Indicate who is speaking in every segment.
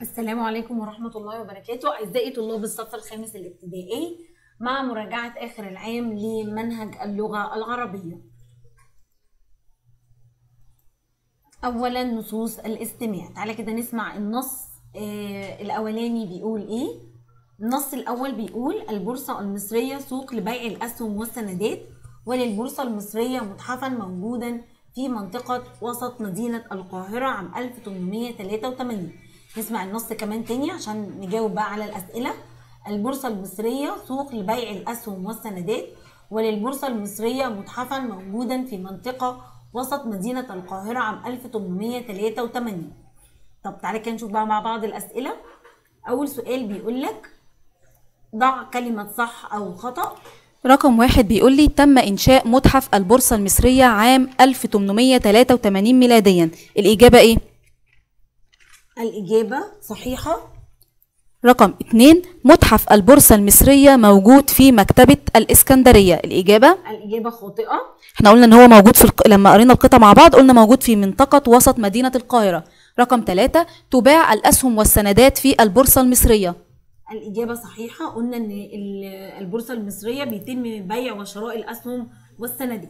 Speaker 1: السلام عليكم ورحمة الله وبركاته أعزائي طلاب الصف الخامس الابتدائي مع مراجعة آخر العام لمنهج اللغة العربية أولا نصوص الاستماع تعالى كده نسمع النص آه الأولاني بيقول إيه النص الأول بيقول البورصة المصرية سوق لبيع الأسهم والسندات وللبورصة المصرية متحفا موجودا في منطقة وسط مدينة القاهرة عام 1883 نسمع النص كمان تاني عشان نجاوب بقى على الأسئلة البورصة المصرية سوق لبيع الأسهم والسندات وللبورصة المصرية متحفا موجودا في منطقة وسط مدينة القاهرة عام 1883 طب تعالى كده نشوف بقى مع بعض الأسئلة أول سؤال بيقول لك ضع كلمة صح أو خطأ
Speaker 2: رقم واحد بيقول لي تم إنشاء متحف البورصة المصرية عام 1883 ميلاديا الإجابة إيه؟
Speaker 1: الإجابة صحيحة
Speaker 2: رقم اتنين متحف البورصة المصرية موجود في مكتبة الإسكندرية الإجابة
Speaker 1: الإجابة خاطئة
Speaker 2: احنا قلنا ان هو موجود في الق... لما قرينا القطع مع بعض قلنا موجود في منطقة وسط مدينة القاهرة رقم ثلاثة تباع الأسهم والسندات في البورصة المصرية
Speaker 1: الإجابة صحيحة قلنا إن ال- البورصة المصرية بيتم بيع وشراء الأسهم والسندات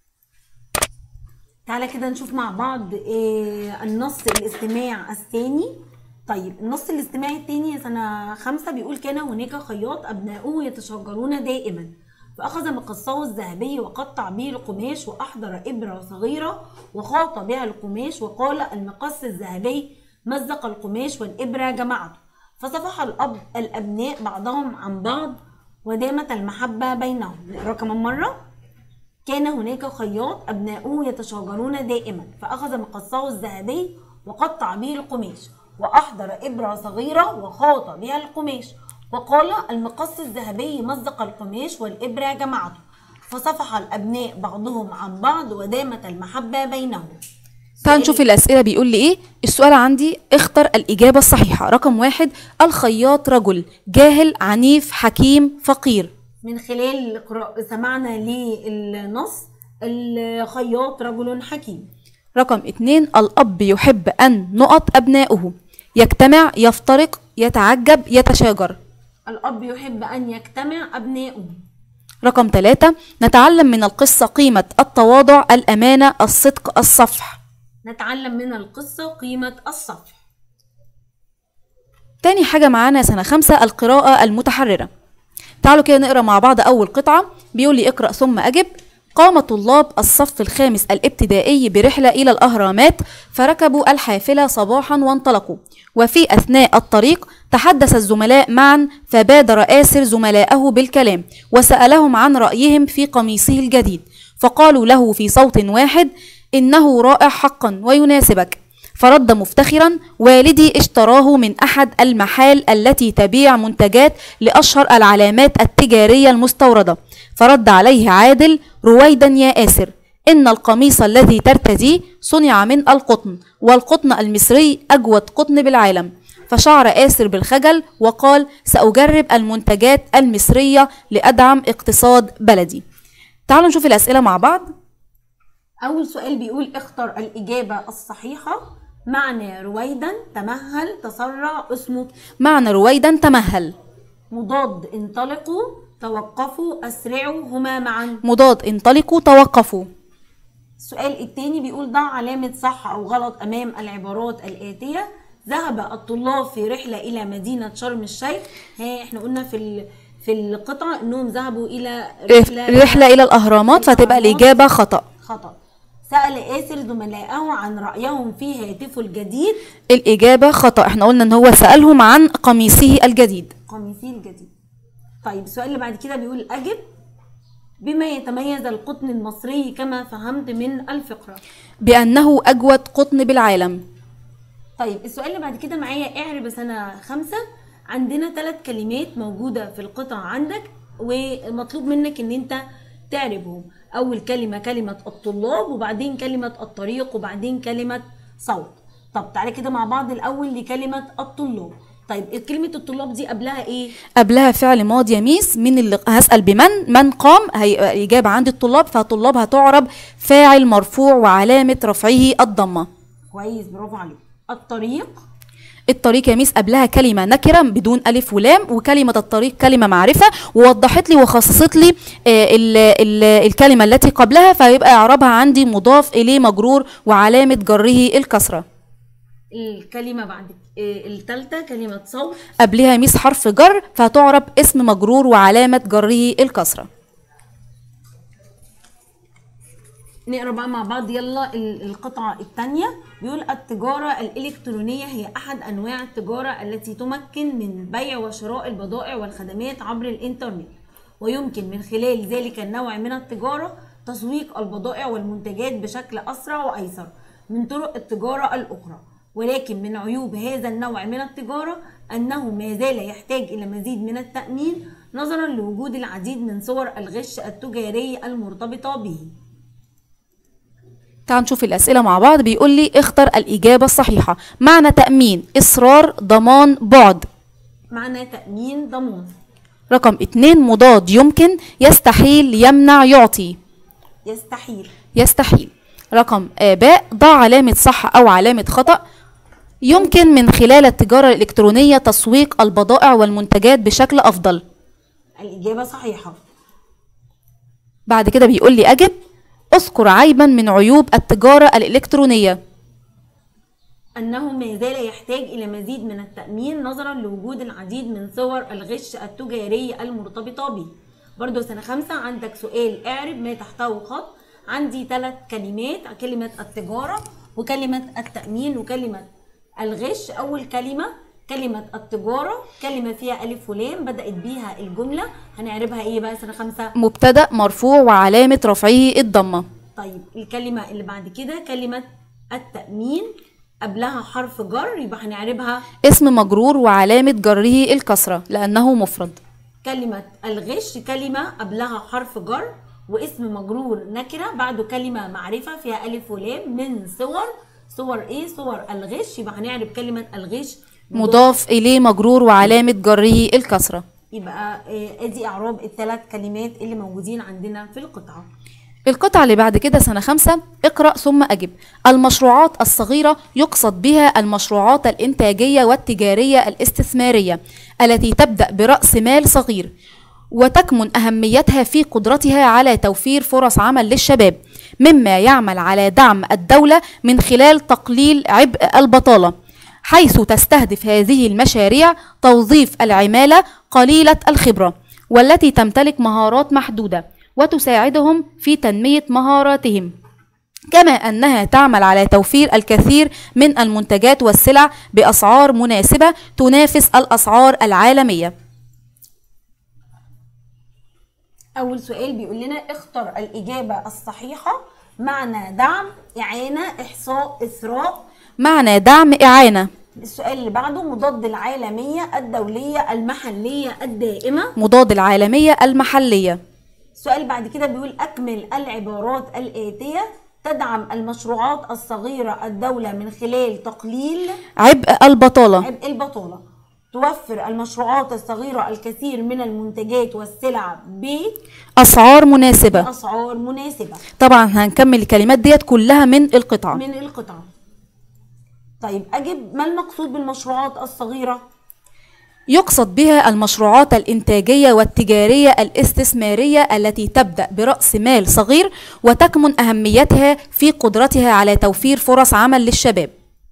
Speaker 1: تعالى كده نشوف مع بعض إيه النص الاستماع الثاني طيب النص الاستماعي الثاني سنة خمسة بيقول كان هناك خياط أبناؤه يتشاجرون دائما فأخذ مقصه الذهبي وقطع به القماش وأحضر إبرة صغيرة وخاط بها القماش وقال المقص الذهبي مزق القماش والإبرة جمعته فصفح الأب الأبناء بعضهم عن بعض ودامت المحبة بينهم نقرأ كمان مرة كان هناك خياط أبناؤه يتشاجرون دائما فأخذ مقصه الذهبي وقطع به القماش وأحضر إبرة صغيرة وخاط بها القماش وقال المقص الذهبي مزق القماش والإبرة جمعته فصفح الأبناء بعضهم عن بعض ودامت المحبة بينهم
Speaker 2: تعال نشوف الأسئلة بيقول لي إيه السؤال عندي اختر الإجابة الصحيحة رقم واحد الخياط رجل جاهل عنيف حكيم فقير
Speaker 1: من خلال قراء- سمعنا للنص الخياط رجل حكيم
Speaker 2: رقم اتنين الأب يحب أن نقط أبناؤه يجتمع يفترق يتعجب يتشاجر
Speaker 1: الأب يحب أن يجتمع أبناؤه
Speaker 2: رقم ثلاثة نتعلم من القصة قيمة التواضع الأمانة الصدق الصفح
Speaker 1: نتعلم من القصة قيمة الصفح
Speaker 2: تاني حاجة معانا سنة خمسة القراءة المتحررة تعالوا كده نقرأ مع بعض أول قطعة بيقول لي اقرأ ثم أجب قام طلاب الصف الخامس الابتدائي برحلة إلى الأهرامات فركبوا الحافلة صباحا وانطلقوا وفي أثناء الطريق تحدث الزملاء معا فبادر آسر زملائه بالكلام وسألهم عن رأيهم في قميصه الجديد فقالوا له في صوت واحد إنه رائع حقا ويناسبك فرد مفتخرا والدي اشتراه من احد المحال التي تبيع منتجات لاشهر العلامات التجاريه المستورده فرد عليه عادل رويدا يا اسر ان القميص الذي ترتديه صنع من القطن والقطن المصري اجود قطن بالعالم فشعر آسر بالخجل وقال سأجرب المنتجات المصرية لأدعم اقتصاد بلدي تعالوا نشوف الأسئلة مع بعض
Speaker 1: أول سؤال بيقول اختر الإجابة الصحيحة معنى رويدا تمهل تسرع اصمت
Speaker 2: معنى رويدا تمهل
Speaker 1: مضاد انطلقوا توقفوا أسرعوا هما معا
Speaker 2: مضاد انطلقوا توقفوا
Speaker 1: السؤال التاني بيقول ضع علامة صح أو غلط أمام العبارات الآتية ذهب الطلاب في رحلة إلى مدينة شرم الشيخ ها احنا قلنا في ال- في القطعة إنهم ذهبوا إلى رحلة
Speaker 2: رحلة إلى الأهرامات فتبقى الإجابة خطأ
Speaker 1: خطأ سأل آسر زملائه عن رأيهم في هاتفه الجديد
Speaker 2: الإجابة خطأ احنا قلنا إن هو سألهم عن قميصه الجديد
Speaker 1: قميصي الجديد طيب السؤال اللي بعد كده بيقول أجب بما يتميز القطن المصري كما فهمت من الفقرة
Speaker 2: بأنه أجود قطن بالعالم
Speaker 1: طيب السؤال اللي بعد كده معايا اعرب سنة خمسة عندنا ثلاث كلمات موجودة في القطعة عندك ومطلوب منك ان انت تعربهم اول كلمة كلمة الطلاب وبعدين كلمة الطريق وبعدين كلمة صوت طب تعالى كده مع بعض الاول لكلمة الطلاب طيب كلمة الطلاب دي قبلها ايه
Speaker 2: قبلها فعل ماضي يا ميس من اللي هسأل بمن من قام هيبقى الإجابة عند الطلاب فالطلاب هتعرب فاعل مرفوع وعلامة رفعه الضمة
Speaker 1: كويس برافو عليك الطريق
Speaker 2: الطريق يا ميس قبلها كلمة نكرة بدون ألف ولام وكلمة الطريق كلمة معرفة ووضحت لي وخصصت لي آه، ال ال الكلمة التي قبلها فيبقى إعرابها عندي مضاف إليه مجرور وعلامة جره الكسرة
Speaker 1: الكلمة بعد آه، التالتة كلمة صوت
Speaker 2: قبلها ميس حرف جر فهتعرب اسم مجرور وعلامة جره الكسرة
Speaker 1: نقرا بقى مع بعض يلا ال- القطعة الثانية بيقول التجارة الإلكترونية هي أحد أنواع التجارة التي تمكن من بيع وشراء البضائع والخدمات عبر الإنترنت ويمكن من خلال ذلك النوع من التجارة تسويق البضائع والمنتجات بشكل أسرع وأيسر من طرق التجارة الأخرى ولكن من عيوب هذا النوع من التجارة أنه ما زال يحتاج إلى مزيد من التأمين نظرا لوجود العديد من صور الغش التجاري المرتبطة به
Speaker 2: تعال نشوف الأسئلة مع بعض بيقول لي اختر الإجابة الصحيحة معنى تأمين إصرار ضمان بعد
Speaker 1: معنى تأمين ضمان
Speaker 2: رقم اتنين مضاد يمكن يستحيل يمنع يعطي
Speaker 1: يستحيل
Speaker 2: يستحيل رقم آباء ضع علامة صح أو علامة خطأ يمكن من خلال التجارة الإلكترونية تسويق البضائع والمنتجات بشكل أفضل
Speaker 1: الإجابة صحيحة
Speaker 2: بعد كده بيقول لي أجب اذكر عيبا من عيوب التجارة الإلكترونية
Speaker 1: أنه ما زال يحتاج إلى مزيد من التأمين نظرا لوجود العديد من صور الغش التجاري المرتبطة به برضو سنة خمسة عندك سؤال اعرب ما تحته خط عندي ثلاث كلمات كلمة التجارة وكلمة التأمين وكلمة الغش أول كلمة كلمة التجارة كلمة فيها ألف ولام بدأت بيها الجملة هنعربها إيه بقى سنة خمسة
Speaker 2: مبتدأ مرفوع وعلامة رفعه الضمة
Speaker 1: طيب الكلمة اللي بعد كده كلمة التأمين قبلها حرف جر يبقى هنعربها
Speaker 2: اسم مجرور وعلامة جره الكسرة لأنه مفرد
Speaker 1: كلمة الغش كلمة قبلها حرف جر واسم مجرور نكرة بعده كلمة معرفة فيها ألف ولام من صور صور إيه صور الغش يبقى هنعرب كلمة الغش
Speaker 2: مضاف إليه مجرور وعلامة جره الكسرة
Speaker 1: يبقى آه، ادي اعراب الثلاث كلمات اللي موجودين عندنا في القطعه
Speaker 2: القطعة اللي بعد كده سنة خمسة اقرأ ثم أجب المشروعات الصغيرة يقصد بها المشروعات الإنتاجية والتجارية الاستثمارية التي تبدأ برأس مال صغير وتكمن أهميتها في قدرتها على توفير فرص عمل للشباب مما يعمل على دعم الدولة من خلال تقليل عبء البطالة حيث تستهدف هذه المشاريع توظيف العمالة قليلة الخبرة والتي تمتلك مهارات محدودة وتساعدهم في تنمية مهاراتهم كما أنها تعمل على توفير الكثير من المنتجات والسلع بأسعار مناسبة تنافس الأسعار العالمية
Speaker 1: اول سؤال بيقول لنا اختر الاجابه الصحيحه معنى دعم اعانه احصاء اثراء
Speaker 2: معنى دعم إعانة
Speaker 1: السؤال اللي بعده مضاد العالميه الدوليه المحليه الدائمه
Speaker 2: مضاد العالمية المحلية
Speaker 1: السؤال اللي بعد كده بيقول اكمل العبارات الاتيه تدعم المشروعات الصغيره الدوله من خلال تقليل
Speaker 2: عبء البطالة
Speaker 1: عبء البطالة توفر المشروعات الصغيرة الكثير من المنتجات والسلع
Speaker 2: أسعار مناسبة
Speaker 1: بأسعار مناسبة
Speaker 2: طبعا هنكمل الكلمات ديت كلها من القطعة
Speaker 1: من القطعة طيب أجب ما المقصود بالمشروعات الصغيرة؟
Speaker 2: يقصد بها المشروعات الإنتاجية والتجارية الاستثمارية التي تبدأ برأس مال صغير وتكمن أهميتها في قدرتها على توفير فرص عمل للشباب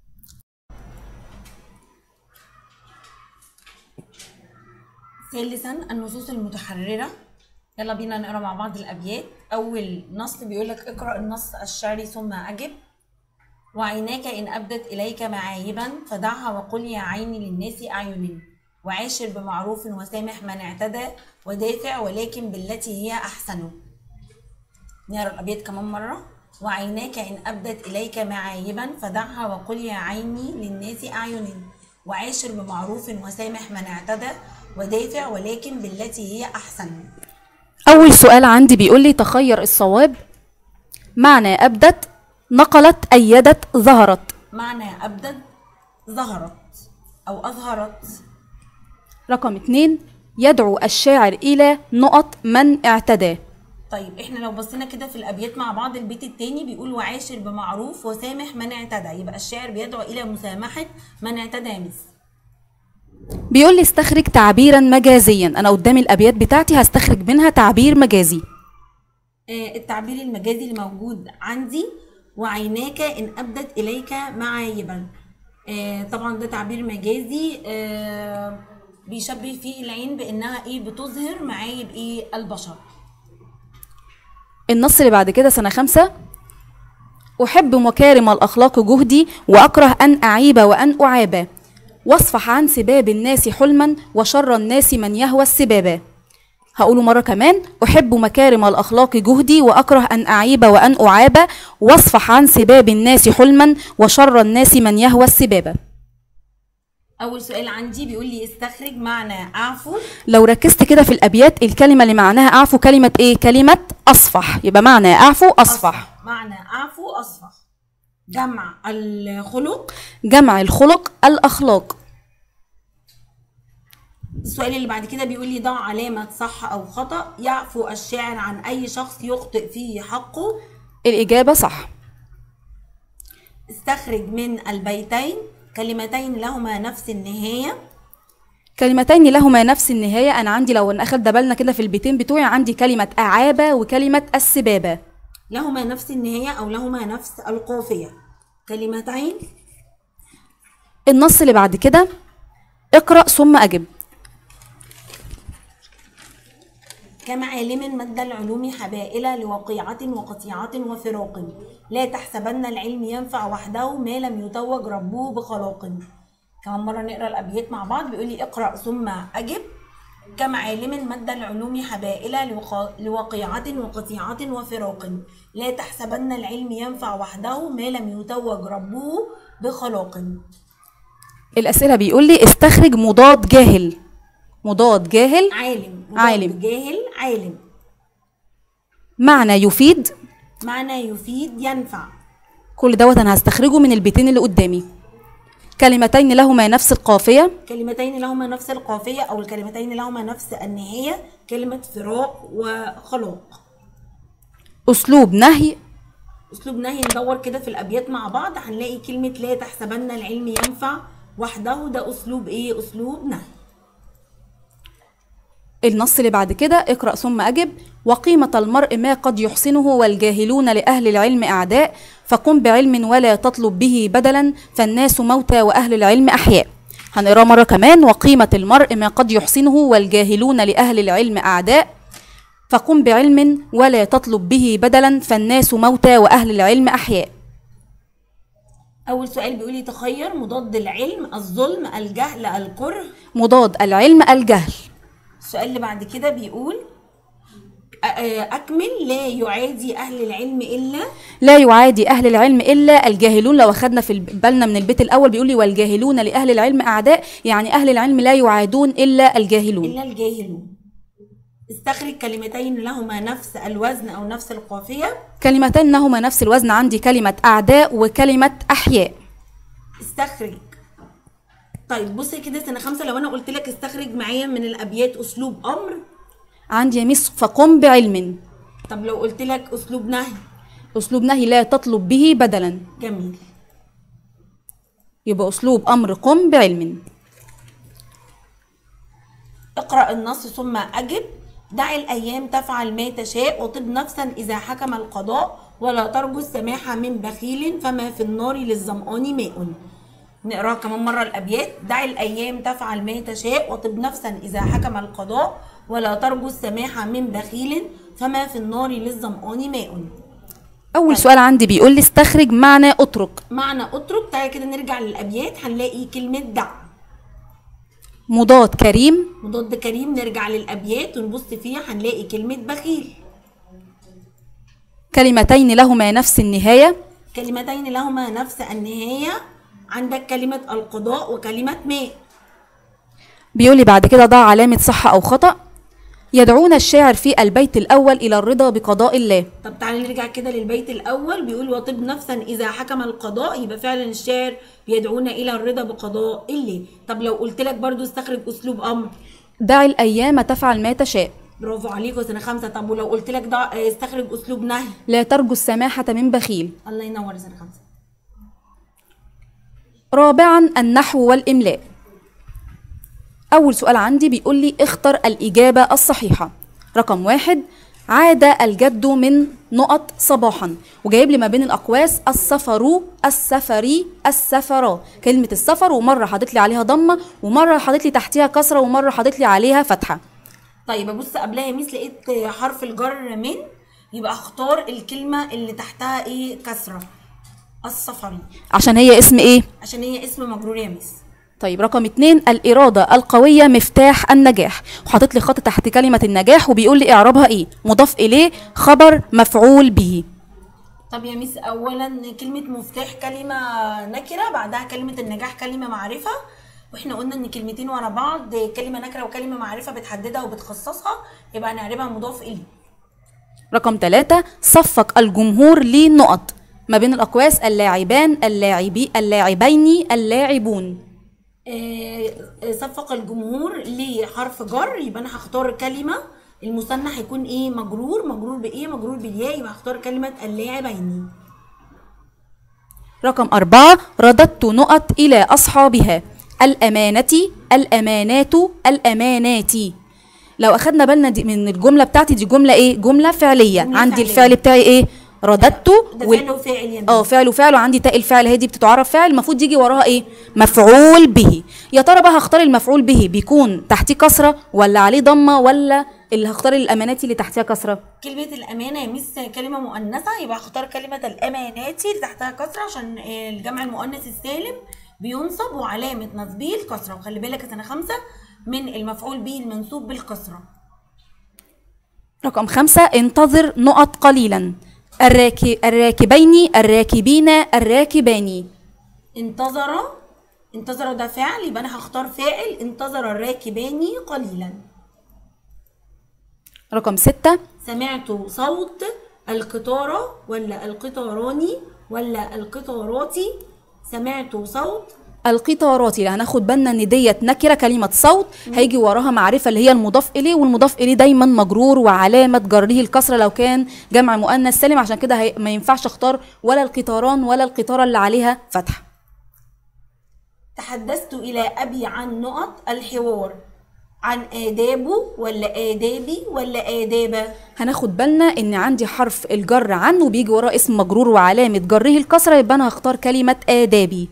Speaker 1: ثالثا النصوص المتحررة يلا بينا نقرا مع بعض الأبيات أول نص بيقول لك اقرأ النص الشعري ثم أجب وعيناك إن أبدت إليك معايبا فدعها وقل يا عيني للناس أعين وعاشر بمعروف وسامح من اعتدى ودافع ولكن بالتي هي أحسن نقرا الأبيات كمان مرة وعيناك إن أبدت إليك معايبا فدعها وقل يا عيني للناس أعين وعاشر بمعروف وسامح من اعتدى ودافع ولكن بالتي هي أحسن
Speaker 2: أول سؤال عندي بيقول لي تخير الصواب معنى أبدت نقلت أيدت ظهرت
Speaker 1: معنى أبدت ظهرت أو أظهرت
Speaker 2: رقم اتنين يدعو الشاعر إلى نقط من اعتداه
Speaker 1: طيب احنا لو بصينا كده في الابيات مع بعض البيت التاني بيقول وعاشر بمعروف وسامح من اعتدى يبقى الشاعر بيدعو الى مسامحه من اعتدى مس
Speaker 2: بيقول لي استخرج تعبيرا مجازيا انا قدامي الابيات بتاعتي هستخرج منها تعبير مجازي
Speaker 1: آه التعبير المجازي اللي موجود عندي وعيناك ان ابدت اليك معايبا آه طبعا ده تعبير مجازي آه بيشبه فيه العين بانها ايه بتظهر معايب ايه البشر
Speaker 2: النص اللي بعد كده سنة خمسة أحب مكارم الأخلاق جهدي وأكره أن أعيب وأن أعاب واصفح عن سباب الناس حلما وشر الناس من يهوى السبابا هقوله مرة كمان أحب مكارم الأخلاق جهدي وأكره أن أعيب وأن أعاب واصفح عن سباب الناس حلما وشر الناس من يهوى السبابا
Speaker 1: اول سؤال عندي بيقول لي استخرج معنى اعفو
Speaker 2: لو ركزت كده في الأبيات الكلمة اللي معناها أعفو كلمة إيه؟ كلمة أصفح يبقى معنى أعفو أصفح
Speaker 1: معنى اعفو اصفح جمع الخلق
Speaker 2: جمع الخلق الأخلاق
Speaker 1: السؤال اللي بعد كده بيقول لي ضع علامة صح أو خطأ يعفو الشاعر عن أي شخص يخطئ فيه حقه
Speaker 2: الإجابة صح
Speaker 1: استخرج من البيتين كلمتين لهما نفس النهاية
Speaker 2: كلمتين لهما نفس النهاية أنا عندي لو أخد بالنا كده في البيتين بتوعي عندي كلمة أعابة وكلمة السبابة
Speaker 1: لهما نفس النهاية أو لهما نفس القافية كلمتين
Speaker 2: النص اللي بعد كده اقرأ ثم أجب
Speaker 1: كمعالم مد العلوم حبائل لوقيعة وقطيعة وفراق لا تحسبن العلم ينفع وحده ما لم يتوج ربه بخلاق كمان مرة نقرأ الأبيات مع بعض بيقول لي اقرأ ثم أجب كمعالم مد العلوم حبائل لوق- لوقيعة وقطيعة وفراق لا تحسبن العلم ينفع وحده ما لم يتوج ربه بخلاق
Speaker 2: الأسئلة بيقول لي استخرج مضاد جاهل مضاد جاهل
Speaker 1: عالم مضاد
Speaker 2: عالم.
Speaker 1: جاهل عالم
Speaker 2: معنى يفيد
Speaker 1: معنى يفيد ينفع
Speaker 2: كل دوت أنا هستخرجه من البيتين اللي قدامي كلمتين لهما نفس القافية
Speaker 1: كلمتين لهما نفس القافية أو الكلمتين لهما نفس النهاية كلمة فراق وخلاق
Speaker 2: أسلوب نهي
Speaker 1: أسلوب نهي ندور كده في الأبيات مع بعض هنلاقي كلمة لا تحسبن العلم ينفع وحده ده أسلوب إيه؟ أسلوب نهي
Speaker 2: النص اللي بعد كده اقرأ ثم أجب وقيمة المرء ما قد يحسنه والجاهلون لأهل العلم أعداء فقم بعلم ولا تطلب به بدلا فالناس موتى وأهل العلم أحياء هنقرأ مرة كمان وقيمة المرء ما قد يحسنه والجاهلون لأهل العلم أعداء فقم بعلم ولا تطلب به بدلا فالناس موتى وأهل العلم أحياء
Speaker 1: أول سؤال بيقول لي تخير مضاد العلم الظلم الجهل الكره
Speaker 2: مضاد العلم الجهل
Speaker 1: السؤال اللي بعد كده بيقول أ- أ- أكمل لا يعادي أهل العلم إلا
Speaker 2: لا يعادي أهل العلم إلا الجاهلون لو أخدنا في الب- بالنا من البيت الأول بيقول لي والجاهلون لأهل العلم أعداء يعني أهل العلم لا يعادون إلا الجاهلون
Speaker 1: إلا الجاهلون استخرج كلمتين لهما نفس الوزن أو نفس القافية
Speaker 2: كلمتين لهما نفس الوزن عندي كلمة أعداء وكلمة أحياء
Speaker 1: استخرج طيب بصي كده سنة خمسة لو أنا قلت لك استخرج معايا من الأبيات أسلوب أمر
Speaker 2: عندي يا ميس فقم بعلم
Speaker 1: طب لو قلت لك أسلوب نهي
Speaker 2: أسلوب نهي لا تطلب به بدلا
Speaker 1: جميل
Speaker 2: يبقى أسلوب أمر قم بعلم
Speaker 1: اقرأ النص ثم أجب دع الأيام تفعل ما تشاء وطب نفسا إذا حكم القضاء ولا ترجو السماح من بخيل فما في النار للظمآن ماء نقرأ كمان مرة الأبيات دع الأيام تفعل ما تشاء وطب نفسا إذا حكم القضاء ولا ترجو السماح من بخيل فما في النار للظمآن ماء
Speaker 2: أول سؤال عندي بيقول لي استخرج معنى أترك
Speaker 1: معنى اترك تعالى كده نرجع للأبيات هنلاقي كلمة دع
Speaker 2: مضاد كريم
Speaker 1: مضاد كريم نرجع للأبيات ونبص فيها هنلاقي كلمة بخيل
Speaker 2: كلمتين لهما نفس النهاية
Speaker 1: كلمتين لهما نفس النهاية عندك كلمة القضاء وكلمة ماء
Speaker 2: بيقول لي بعد كده ضع علامة صح أو خطأ يدعون الشاعر في البيت الأول إلى الرضا بقضاء الله
Speaker 1: طب تعالى نرجع كده للبيت الأول بيقول وطب نفسا إذا حكم القضاء يبقى فعلا الشاعر بيدعونا إلى الرضا بقضاء الله طب لو قلت لك برضو استخرج أسلوب أمر
Speaker 2: دع الأيام تفعل ما تشاء
Speaker 1: برافو عليكوا سنه خمسه طب ولو قلت لك ده آه، استخرج اسلوب نهي
Speaker 2: لا ترجو السماحة من بخيل
Speaker 1: الله ينور سنه خمسه
Speaker 2: رابعا النحو والإملاء أول سؤال عندي بيقول لي اختر الإجابة الصحيحة رقم واحد عاد الجد من نقط صباحا وجايب لي ما بين الأقواس السفر السفري السفرا كلمة السفر ومرة حاطط لي عليها ضمة ومرة حاطط لي تحتيها كسرة ومرة حاطط لي عليها فتحة
Speaker 1: طيب ابص قبلها يا ميس لقيت آه، حرف الجر من يبقى اختار الكلمه اللي تحتها ايه كسره السفري
Speaker 2: عشان هي اسم ايه؟
Speaker 1: عشان هي اسم مجرور يا ميس
Speaker 2: طيب رقم اتنين الإرادة القوية مفتاح النجاح وحاطط لي خط تحت كلمة النجاح وبيقول لي إعرابها إيه مضاف إليه خبر مفعول به
Speaker 1: طب يا ميس اولا كلمه مفتاح كلمه نكره بعدها كلمه النجاح كلمه معرفه واحنا قلنا ان كلمتين ورا بعض كلمه نكره وكلمه معرفه بتحددها وبتخصصها يبقى هنعربها مضاف اليه
Speaker 2: رقم ثلاثة صفق الجمهور لنقط ما بين الأقواس اللاعبان اللاعبي اللاعبين اللاعبون
Speaker 1: آه، آه، صفق الجمهور لحرف جر يبقى انا هختار كلمه المثنى هيكون ايه مجرور مجرور بايه مجرور بالياء يبقى هختار كلمه اللاعبين
Speaker 2: رقم أربعة رددت نقط إلى أصحابها الأمانة الأمانات الأمانات لو أخدنا بالنا دي من الجملة بتاعتي دي جملة إيه؟ جملة فعلية
Speaker 1: جملة
Speaker 2: عندي
Speaker 1: فعلية.
Speaker 2: الفعل بتاعي إيه؟ رددت
Speaker 1: ده
Speaker 2: وال-
Speaker 1: فعل وفاعل يا
Speaker 2: اه
Speaker 1: ميس
Speaker 2: فعل وفعل وعندي تاء الفعل هي دي بتتعرف فعل المفروض يجي وراها ايه مفعول به يا ترى بقى هختار المفعول به بيكون تحتيه كسره ولا عليه ضمه ولا اللي هختار الامانات اللي تحتيها كسره
Speaker 1: كلمه الامانه يا ميس كلمه مؤنثه يبقى هختار كلمه الامانات اللي تحتها كسره عشان آه، الجمع المؤنث السالم بينصب وعلامه نصبه الكسره وخلي بالك يا سنه خمسه من المفعول به المنصوب بالكسره
Speaker 2: رقم خمسة انتظر نقط قليلا الراكي الراكبين الراكبين الراكبان
Speaker 1: انتظر انتظر ده فعل يبقى انا هختار فاعل انتظر الراكبان قليلا
Speaker 2: رقم ستة
Speaker 1: سمعت صوت القطارة ولا القطاران ولا القطارات سمعت صوت
Speaker 2: القطارات اللي هناخد بالنا ان ديت نكره كلمه صوت هيجي وراها معرفه اللي هي المضاف اليه والمضاف اليه دايما مجرور وعلامه جره الكسره لو كان جمع مؤنث سالم عشان كده هي ما ينفعش اختار ولا القطاران ولا القطاره اللي عليها فتحه
Speaker 1: تحدثت إلى أبي عن نقط الحوار عن آدابه ولا آدابي ولا آدابه
Speaker 2: هناخد بالنا ان عندي حرف الجر عن وبيجي وراه اسم مجرور وعلامه جره الكسره يبقى انا هختار كلمه ادابي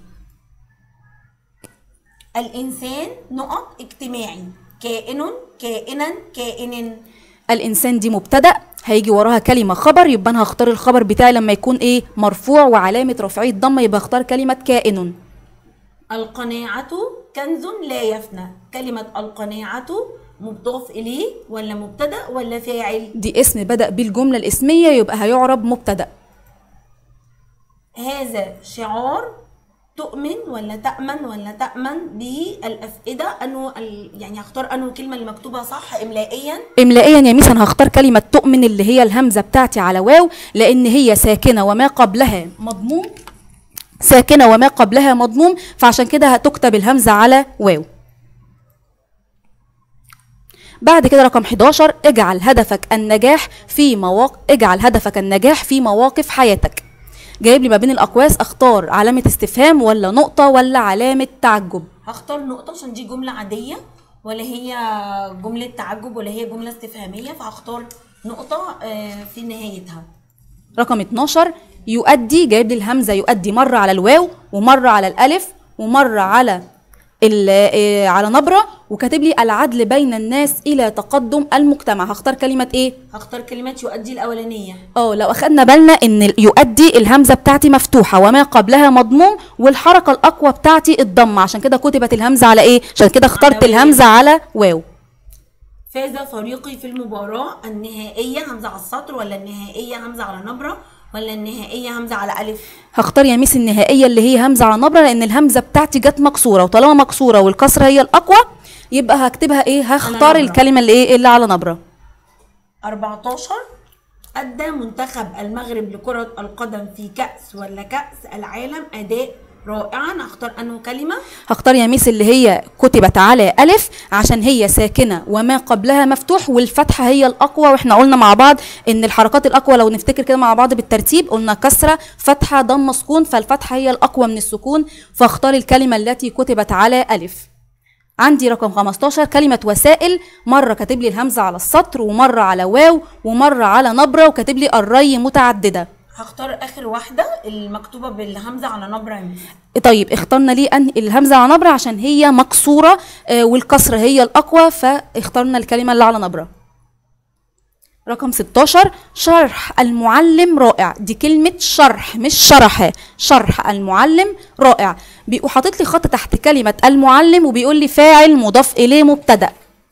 Speaker 1: الإنسان نقط اجتماعي كائن كائنا كائن
Speaker 2: الانسان دي مبتدا هيجي وراها كلمه خبر يبقى انا هختار الخبر بتاعي لما يكون ايه مرفوع وعلامه رفعه ضمه يبقى هختار كلمه كائن
Speaker 1: القناعة كنز لا يفنى كلمة القناعة مضاف إليه ولا مبتدأ ولا فاعل
Speaker 2: دي اسم بدأ بيه الجملة الاسمية يبقى هيعرب مبتدأ
Speaker 1: هذا شعار تؤمن ولا تأمن ولا تأمن به الأفئدة أنه ال- يعني هختار أنه الكلمة اللي مكتوبة صح إملائيا
Speaker 2: إملائيا يا ميس أنا هختار كلمة تؤمن اللي هي الهمزة بتاعتي على واو لأن هي ساكنة وما قبلها مضموم ساكنة وما قبلها مضموم فعشان كده هتكتب الهمزة على واو بعد كده رقم 11 اجعل هدفك النجاح في مواقف اجعل هدفك النجاح في مواقف حياتك جايب لي ما بين الأقواس اختار علامة استفهام ولا نقطة ولا علامة تعجب
Speaker 1: هختار نقطة عشان دي جملة عادية ولا هي جملة تعجب ولا هي جملة استفهامية فهختار نقطة آه، في نهايتها
Speaker 2: رقم 12 يؤدي جايب لي الهمزه يؤدي مره على الواو ومره على الالف ومره على ال- آه، على نبره وكاتب لي العدل بين الناس الى تقدم المجتمع هختار كلمه ايه
Speaker 1: هختار كلمة يؤدي الأولانية
Speaker 2: اه لو اخدنا بالنا ان ال- يؤدي الهمزه بتاعتي مفتوحه وما قبلها مضموم والحركه الاقوى بتاعتي الضمه عشان كده كتبت الهمزه على ايه عشان كده اخترت
Speaker 1: على واو.
Speaker 2: الهمزه على واو
Speaker 1: فاز فريقي في المباراة النهائية همزة على السطر ولا النهائية همزة على نبرة ولا النهائية همزة على ألف
Speaker 2: هختار يا ميس النهائيه اللي هي همزه على نبره لان الهمزه بتاعتي جت مكسوره وطالما مكسوره والكسره هي الاقوى يبقى هكتبها ايه هختار
Speaker 1: نبرة.
Speaker 2: الكلمه اللي ايه اللي على نبره
Speaker 1: 14 أدى منتخب المغرب لكرة القدم في كأس ولا كأس العالم أداء رائعا هختار انه كلمه
Speaker 2: هختار يا ميس اللي هي كتبت على ألف عشان هي ساكنة وما قبلها مفتوح والفتحة هي الأقوى واحنا قلنا مع بعض إن الحركات الأقوى لو نفتكر كده مع بعض بالترتيب قلنا كسرة فتحة ضم سكون فالفتحة هي الأقوى من السكون فاختار الكلمة التي كتبت على ألف عندي رقم 15 كلمة وسائل مرة كاتب لي الهمزة على السطر ومرة على واو ومرة على نبرة وكاتب لي الري متعددة
Speaker 1: هختار اخر واحده المكتوبه بالهمزه على نبره يا ميس
Speaker 2: طيب اخترنا ليه أن الهمزة على نبرة عشان هي مكسورة آه، والكسر هي الأقوى فاخترنا الكلمة اللي على نبرة رقم 16 شرح المعلم رائع دي كلمة شرح مش شرح شرح المعلم رائع بيبقوا حاطط لي خط تحت كلمة المعلم وبيقول لي فاعل مضاف إليه مبتدأ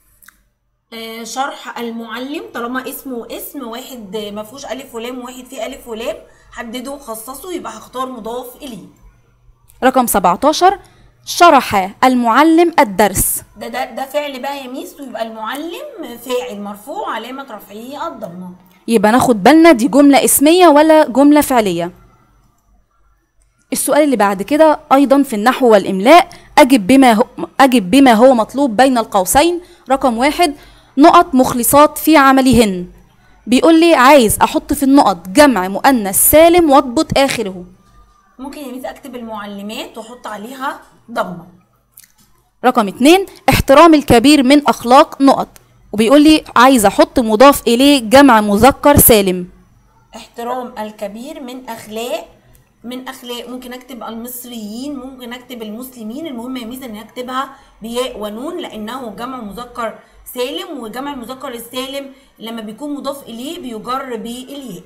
Speaker 1: آه، شرح المعلم طالما اسمه اسم واحد آه، ما فيهوش الف ولام وواحد فيه الف ولام حدده وخصصه يبقى هختار مضاف اليه
Speaker 2: رقم 17 شرح المعلم الدرس
Speaker 1: ده ده ده فعل بقى يا ميس ويبقى المعلم فاعل مرفوع علامه رفعه الضمه
Speaker 2: يبقى ناخد بالنا دي جملة اسمية ولا جملة فعلية السؤال اللي بعد كده أيضا في النحو والإملاء أجب بما هو, أجب بما هو مطلوب بين القوسين رقم واحد نقط مخلصات في عملهن بيقول لي عايز أحط في النقط جمع مؤنث سالم واضبط آخره
Speaker 1: ممكن يا ميس اكتب المعلمات واحط عليها ضمه
Speaker 2: رقم اتنين احترام الكبير من أخلاق نقط وبيقول لي عايز أحط مضاف إليه جمع مذكر سالم
Speaker 1: احترام الكبير من اخلاق من اخلاق ممكن اكتب المصريين ممكن اكتب المسلمين المهم يا ميس اني اكتبها بياء ونون لانه جمع مذكر سالم وجمع المذكر السالم لما بيكون مضاف اليه بيجر بالياء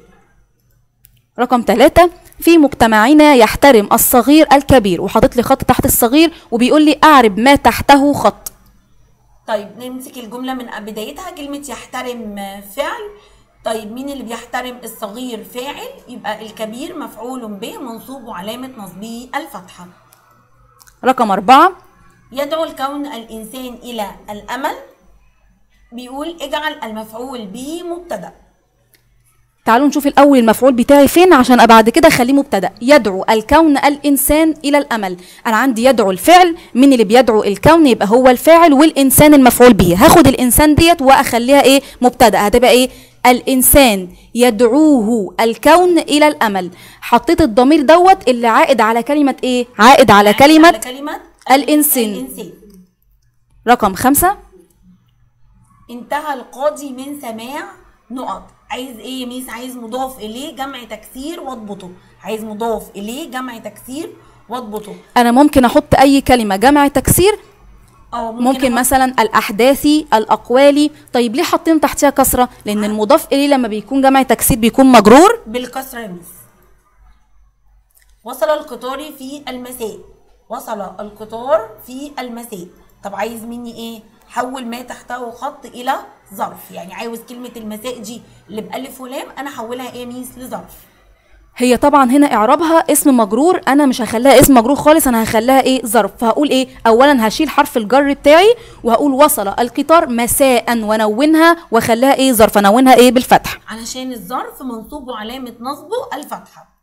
Speaker 2: رقم ثلاثة في مجتمعنا يحترم الصغير الكبير وحاطط لي خط تحت الصغير وبيقول لي أعرب ما تحته خط
Speaker 1: طيب نمسك الجملة من بدايتها كلمة يحترم فعل طيب مين اللي بيحترم الصغير فاعل يبقى الكبير مفعول به منصوب وعلامة نصبه الفتحة
Speaker 2: رقم أربعة
Speaker 1: يدعو الكون الإنسان إلى الأمل بيقول اجعل المفعول به مبتدأ
Speaker 2: تعالوا نشوف الأول المفعول بتاعي فين عشان أبقى بعد كده أخليه مبتدأ يدعو الكون الإنسان إلى الأمل أنا عندي يدعو الفعل مين اللي بيدعو الكون يبقى هو الفاعل والإنسان المفعول به هاخد الإنسان ديت وأخليها إيه مبتدأ هتبقى إيه الإنسان يدعوه الكون إلى الأمل حطيت الضمير دوت اللي عائد على كلمة إيه عائد على
Speaker 1: على
Speaker 2: كلمة
Speaker 1: كلمة
Speaker 2: الإنسان.
Speaker 1: الإنسان
Speaker 2: رقم خمسة
Speaker 1: انتهى القاضي من سماع نقط عايز ايه يا ميس عايز مضاف اليه جمع تكسير واضبطه عايز مضاف اليه جمع تكسير واضبطه
Speaker 2: أنا ممكن أحط أي كلمة جمع تكسير
Speaker 1: او
Speaker 2: ممكن
Speaker 1: أحط-
Speaker 2: مثلا الاحداثي الاقوالي طيب ليه حاطين تحتها كسره لان المضاف اليه لما بيكون جمع تكسير بيكون مجرور
Speaker 1: بالكسرة يا ميس وصل القطار في المساء وصل القطار في المساء طب عايز مني ايه حول ما تحته خط الى ظرف يعني عاوز كلمة المساء دي اللي بألف ولام انا احولها ايه يا ميس لظرف
Speaker 2: هي طبعا هنا اعرابها اسم مجرور انا مش هخليها اسم مجرور خالص انا هخليها ايه ظرف فهقول ايه اولا هشيل حرف الجر بتاعي وهقول وصل القطار مساء ونونها واخليها ايه ظرف انونها ايه بالفتح
Speaker 1: علشان الظرف منصوب وعلامة نصبه الفتحة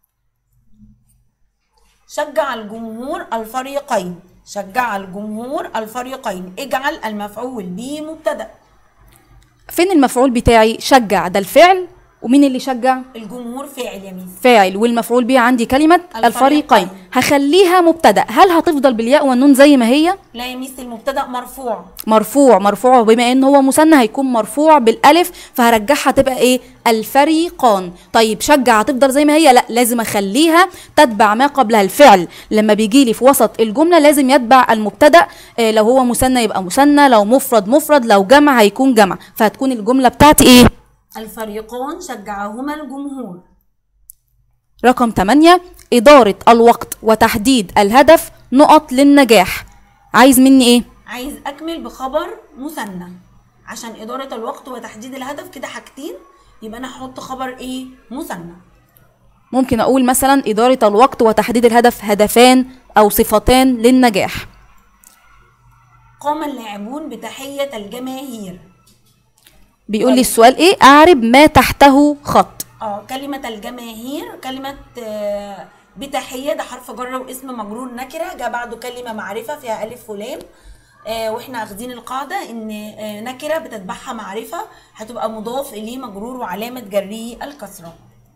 Speaker 1: شجع الجمهور الفريقين شجع الجمهور الفريقين اجعل المفعول به مبتدأ
Speaker 2: فين المفعول بتاعي شجع ده الفعل ومين اللي شجع
Speaker 1: الجمهور فاعل يا ميس
Speaker 2: فاعل والمفعول به عندي كلمه
Speaker 1: الفريقين.
Speaker 2: الفريقين هخليها مبتدا هل هتفضل بالياء والنون زي ما هي
Speaker 1: لا يا ميس المبتدأ مرفوع
Speaker 2: مرفوع مرفوع بما ان هو مثنى هيكون مرفوع بالالف فهرجعها تبقى ايه الفريقان طيب شجع هتفضل زي ما هي لا لازم اخليها تتبع ما قبلها الفعل لما بيجي لي في وسط الجمله لازم يتبع المبتدا إيه لو هو مثنى يبقى مثنى لو مفرد مفرد لو جمع هيكون جمع فهتكون الجمله بتاعتي ايه
Speaker 1: الفريقان شجعهما الجمهور
Speaker 2: رقم 8 إدارة الوقت وتحديد الهدف نقط للنجاح عايز مني إيه؟
Speaker 1: عايز اكمل بخبر مثنى عشان اداره الوقت وتحديد الهدف كده حاجتين يبقى انا هحط خبر ايه مثنى
Speaker 2: ممكن أقول مثلا إدارة الوقت وتحديد الهدف هدفان أو صفتان للنجاح
Speaker 1: قام اللاعبون بتحيه الجماهير
Speaker 2: بيقول لي السؤال إيه؟ أعرب ما تحته خط
Speaker 1: اه كلمة الجماهير كلمة آه، بتحيه ده حرف جر واسم مجرور نكره جاء بعده كلمه معرفه فيها الف ولام آه واحنا اخدين القاعده ان آه نكره بتتبعها معرفه هتبقى مضاف اليه مجرور وعلامه جره الكسره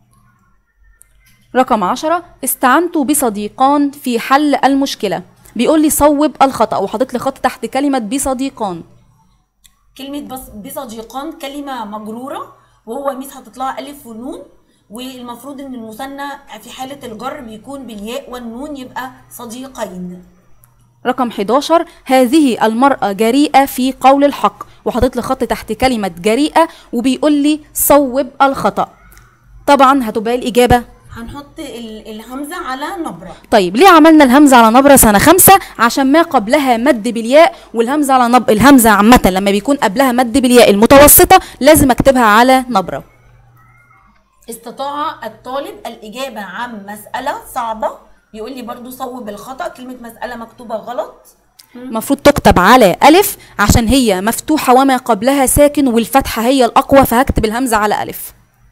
Speaker 2: رقم عشرة استعنت بصديقان في حل المشكلة بيقول لي صوب الخطأ وحاطط لي خط تحت كلمة بصديقان
Speaker 1: كلمة بص بصديقان كلمة مجرورة وهو ميس حاطط لها ألف ونون والمفروض إن المثنى في حالة الجر بيكون بالياء والنون يبقى صديقين
Speaker 2: رقم 11 هذه المرأة جريئة في قول الحق وحاطط لي خط تحت كلمة جريئة وبيقول لي صوب الخطأ طبعا هتبقى الإجابة
Speaker 1: هنحط ال- الهمزة على نبرة
Speaker 2: طيب ليه عملنا الهمزة على نبرة سنة خمسة عشان ما قبلها مد بالياء والهمزة على نب... الهمزة عامة لما بيكون قبلها مد بالياء المتوسطة لازم اكتبها على نبرة
Speaker 1: استطاع الطالب الإجابة عن مسألة صعبة يقول لي برضو صوب الخطأ كلمة مسألة مكتوبة غلط
Speaker 2: المفروض تكتب على ألف عشان هي مفتوحة وما قبلها ساكن والفتحة هي الأقوى فهكتب الهمزة على ألف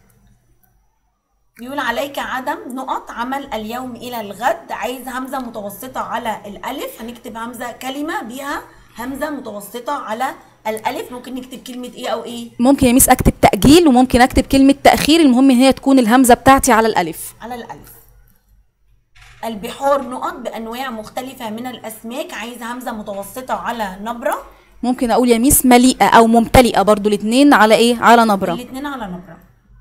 Speaker 1: يقول عليك عدم نقط عمل اليوم إلى الغد عايز همزة متوسطة على الألف هنكتب همزة كلمة بيها همزة متوسطة على الألف ممكن نكتب كلمة إيه أو إيه
Speaker 2: ممكن يا ميس أكتب تأجيل وممكن أكتب كلمة تأخير المهم إن هي تكون الهمزة بتاعتي على الألف
Speaker 1: على الألف البحار نقط بأنواع مختلفة من الأسماك عايز همزة متوسطة على نبرة
Speaker 2: ممكن أقول يا ميس مليئة أو ممتلئة برضو الاتنين على إيه على نبرة
Speaker 1: الاتنين على نبرة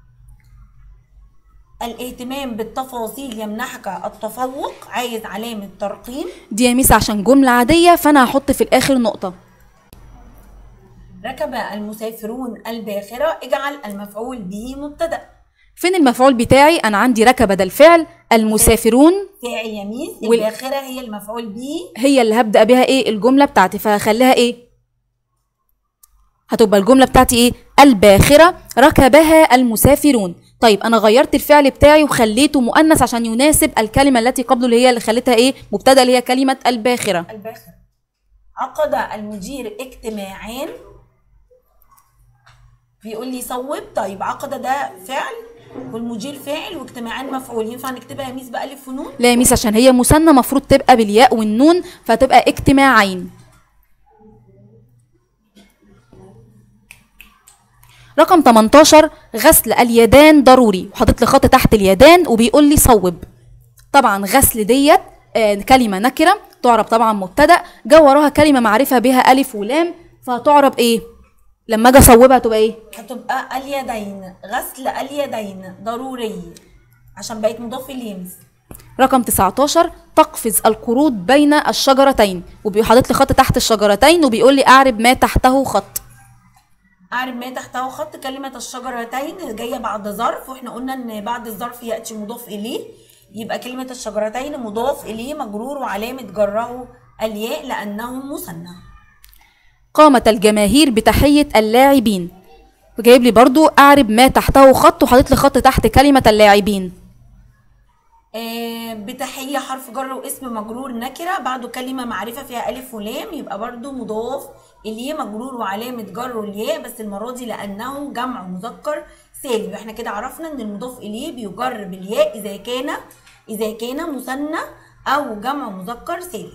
Speaker 1: الاهتمام بالتفاصيل يمنحك التفوق عايز علامة ترقيم
Speaker 2: دي يا ميس عشان جملة عادية فأنا هحط في الآخر نقطة
Speaker 1: ركب المسافرون الباخرة اجعل المفعول به مبتدأ
Speaker 2: فين المفعول بتاعي أنا عندي ركب ده الفعل المسافرون
Speaker 1: فاعل يميز
Speaker 2: وال-
Speaker 1: الباخرة هي المفعول به
Speaker 2: هي اللي هبدأ بيها ايه الجملة بتاعتي فهخليها ايه هتبقى الجملة بتاعتي ايه الباخرة ركبها المسافرون طيب انا غيرت الفعل بتاعي وخليته مؤنث عشان يناسب الكلمة التي قبله اللي هي اللي خليتها ايه مبتدأ اللي هي كلمة الباخرة
Speaker 1: الباخرة عقد المدير اجتماعين بيقول لي صوب طيب عقد ده فعل والمدير فاعل واجتماعان مفعول ينفع نكتبها يا ميس بألف ونون
Speaker 2: لا يا ميس عشان هي مثنى مفروض تبقى بالياء والنون فتبقى اجتماعين رقم 18 غسل اليدان ضروري وحاطط لي خط تحت اليدان وبيقول لي صوب طبعا غسل ديت آه، كلمه نكره تعرب طبعا مبتدا جا وراها كلمه معرفه بها الف ولام فهتعرب ايه لما اجي اصوبها تبقى ايه
Speaker 1: هتبقى اليدين غسل اليدين ضروري عشان بقت مضاف اليمس
Speaker 2: رقم 19 تقفز القروض بين الشجرتين وبيحطط لي خط تحت الشجرتين وبيقول لي اعرب ما تحته خط
Speaker 1: أعرف ما تحته خط كلمة الشجرتين جاية بعد ظرف واحنا قلنا ان بعد الظرف يأتي مضاف إليه يبقى كلمة الشجرتين مضاف إليه مجرور وعلامة جره الياء لأنه مثنى
Speaker 2: قامت الجماهير بتحية اللاعبين وجايب لي برضو اعرب ما تحته خط وحاطط لي خط تحت كلمة اللاعبين
Speaker 1: آه، بتحية حرف جر واسم مجرور نكرة بعده كلمة معرفة فيها ألف ولام يبقى برضو مضاف إليه مجرور وعلامة جر الياء بس المرة دي لأنه جمع مذكر سالم يبقى احنا كده عرفنا إن المضاف إليه بيجر بالياء إذا كان إذا كان مثنى أو جمع مذكر سالم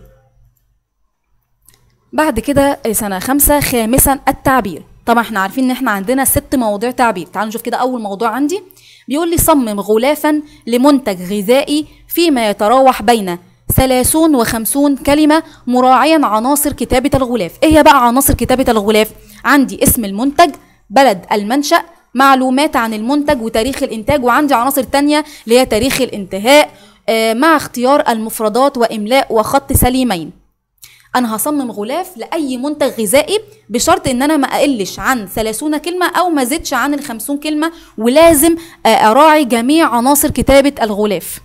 Speaker 2: بعد كده سنة خمسة خامسا التعبير طبعا احنا عارفين ان احنا عندنا ست مواضيع تعبير تعالوا نشوف كده اول موضوع عندي بيقول لي صمم غلافا لمنتج غذائي فيما يتراوح بين ثلاثون وخمسون كلمة مراعيا عناصر كتابة الغلاف ايه هي بقى عناصر كتابة الغلاف عندي اسم المنتج بلد المنشأ معلومات عن المنتج وتاريخ الانتاج وعندي عناصر تانية اللي هي تاريخ الانتهاء آه، مع اختيار المفردات واملاء وخط سليمين انا هصمم غلاف لاي منتج غذائي بشرط ان انا ما اقلش عن 30 كلمه او ما زدش عن ال 50 كلمه ولازم آه، اراعي جميع عناصر كتابه الغلاف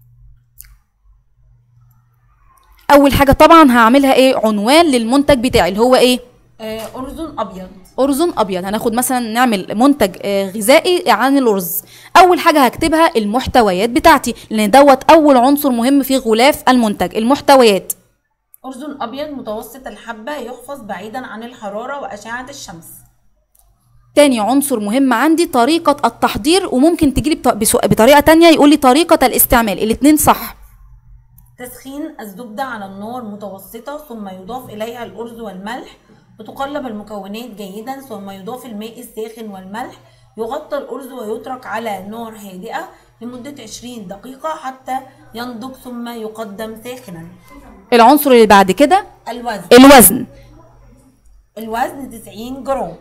Speaker 2: اول حاجه طبعا هعملها ايه عنوان للمنتج بتاعي اللي هو ايه
Speaker 1: آه، أرز أبيض
Speaker 2: ارز ابيض هناخد مثلا نعمل منتج آه، غذائي عن الارز اول حاجه هكتبها المحتويات بتاعتي لان دوت اول عنصر مهم في غلاف المنتج المحتويات
Speaker 1: أرز أبيض متوسط الحبة يحفظ بعيدا عن الحرارة وأشعة الشمس
Speaker 2: تاني عنصر مهم عندي طريقة التحضير وممكن تجيلي بط- بسو- بطريقة تانية يقول لي طريقة الاستعمال الاتنين صح
Speaker 1: تسخين الزبدة على النار متوسطة ثم يضاف إليها الأرز والملح وتقلب المكونات جيدا ثم يضاف الماء الساخن والملح يغطى الأرز ويترك على نار هادئة لمدة 20 دقيقة حتى ينضج ثم يقدم ساخنا
Speaker 2: العنصر اللي بعد كده
Speaker 1: الوزن
Speaker 2: الوزن
Speaker 1: الوزن 90 جرام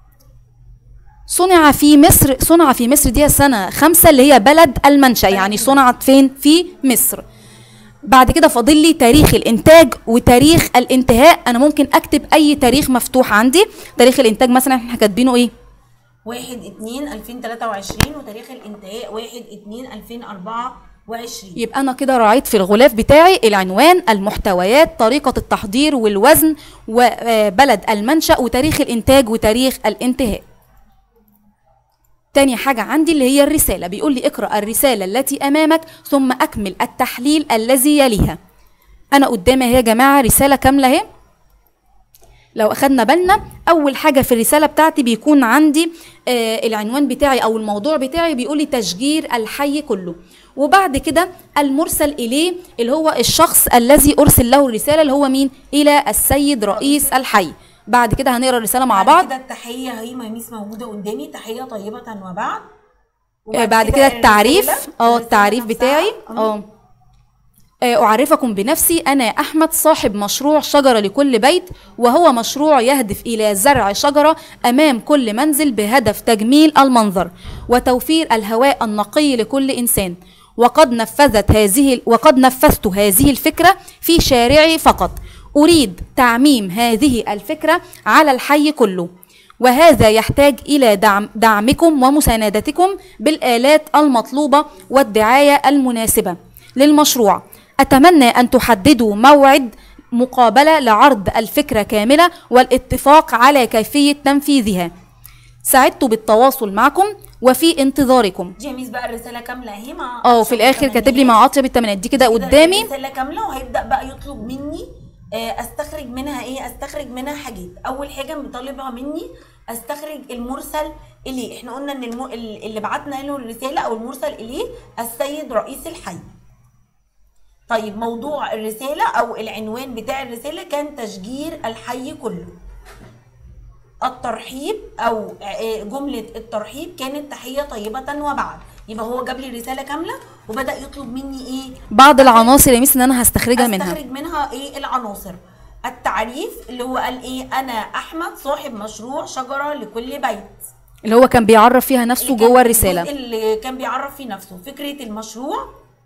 Speaker 2: صنع في مصر صنع في مصر دي سنة خمسة اللي هي بلد المنشأ يعني صنعت فين في مصر بعد كده فاضل لي تاريخ الانتاج وتاريخ الانتهاء انا ممكن اكتب اي تاريخ مفتوح عندي تاريخ الانتاج مثلا احنا كاتبينه ايه
Speaker 1: 1 2 2023 وتاريخ الانتهاء 1 2 2024
Speaker 2: يبقى انا كده راعيت في الغلاف بتاعي العنوان المحتويات طريقة التحضير والوزن وبلد المنشأ وتاريخ الانتاج وتاريخ الانتهاء تاني حاجة عندي اللي هي الرسالة بيقول لي اقرأ الرسالة التي أمامك ثم أكمل التحليل الذي يليها أنا قدامي اهي يا جماعة رسالة كاملة اهي لو أخدنا بالنا أول حاجة في الرسالة بتاعتي بيكون عندي آه العنوان بتاعي أو الموضوع بتاعي بيقول لي تشجير الحي كله وبعد كده المرسل إليه اللي هو الشخص الذي أرسل له الرسالة اللي هو مين إلى السيد رئيس الحي بعد كده هنقرا الرسالة مع بعض
Speaker 1: كده التحية هي ما ميس موجودة قدامي تحية طيبة وبعد
Speaker 2: آه، بعد كده التعريف
Speaker 1: الرسالة-
Speaker 2: اه
Speaker 1: الرسالة
Speaker 2: التعريف
Speaker 1: نفسها.
Speaker 2: بتاعي اه آه، أعرفكم بنفسي أنا أحمد صاحب مشروع شجرة لكل بيت وهو مشروع يهدف إلى زرع شجرة أمام كل منزل بهدف تجميل المنظر وتوفير الهواء النقي لكل إنسان وقد نفذت هذه وقد نفذت هذه الفكرة في شارعي فقط أريد تعميم هذه الفكرة على الحي كله وهذا يحتاج إلى دعم دعمكم ومساندتكم بالآلات المطلوبة والدعاية المناسبة للمشروع أتمنى أن تحددوا موعد مقابلة لعرض الفكرة كاملة والاتفاق على كيفية تنفيذها سعدت بالتواصل معكم وفي انتظاركم
Speaker 1: دي يا ميس بقى الرسالة كاملة اهي مع
Speaker 2: اه في الاخر كاتب لي مع اطيب التمانيات دي كده قدامي
Speaker 1: رسالة كاملة وهيبدأ بقى يطلب مني آه، استخرج منها ايه استخرج منها حاجات اول حاجة بيطالبها مني استخرج المرسل اليه احنا قلنا ان الم... ال- اللي بعتنا له الرسالة او المرسل اليه السيد رئيس الحي طيب موضوع الرسالة او العنوان بتاع الرسالة كان تشجير الحي كله الترحيب او آه، جملة الترحيب كانت تحية طيبة وبعد يبقى هو جاب لي الرسالة كاملة وبدأ يطلب مني ايه
Speaker 2: بعض العناصر يا ميس ان انا هستخرجها منها
Speaker 1: استخرج منها ايه العناصر التعريف اللي هو قال ايه انا احمد صاحب مشروع شجره لكل بيت
Speaker 2: اللي هو كان بيعرف فيها نفسه
Speaker 1: اللي كان-
Speaker 2: جوه الرسالة
Speaker 1: الجزء اللي كان بيعرف فيه نفسه فكره المشروع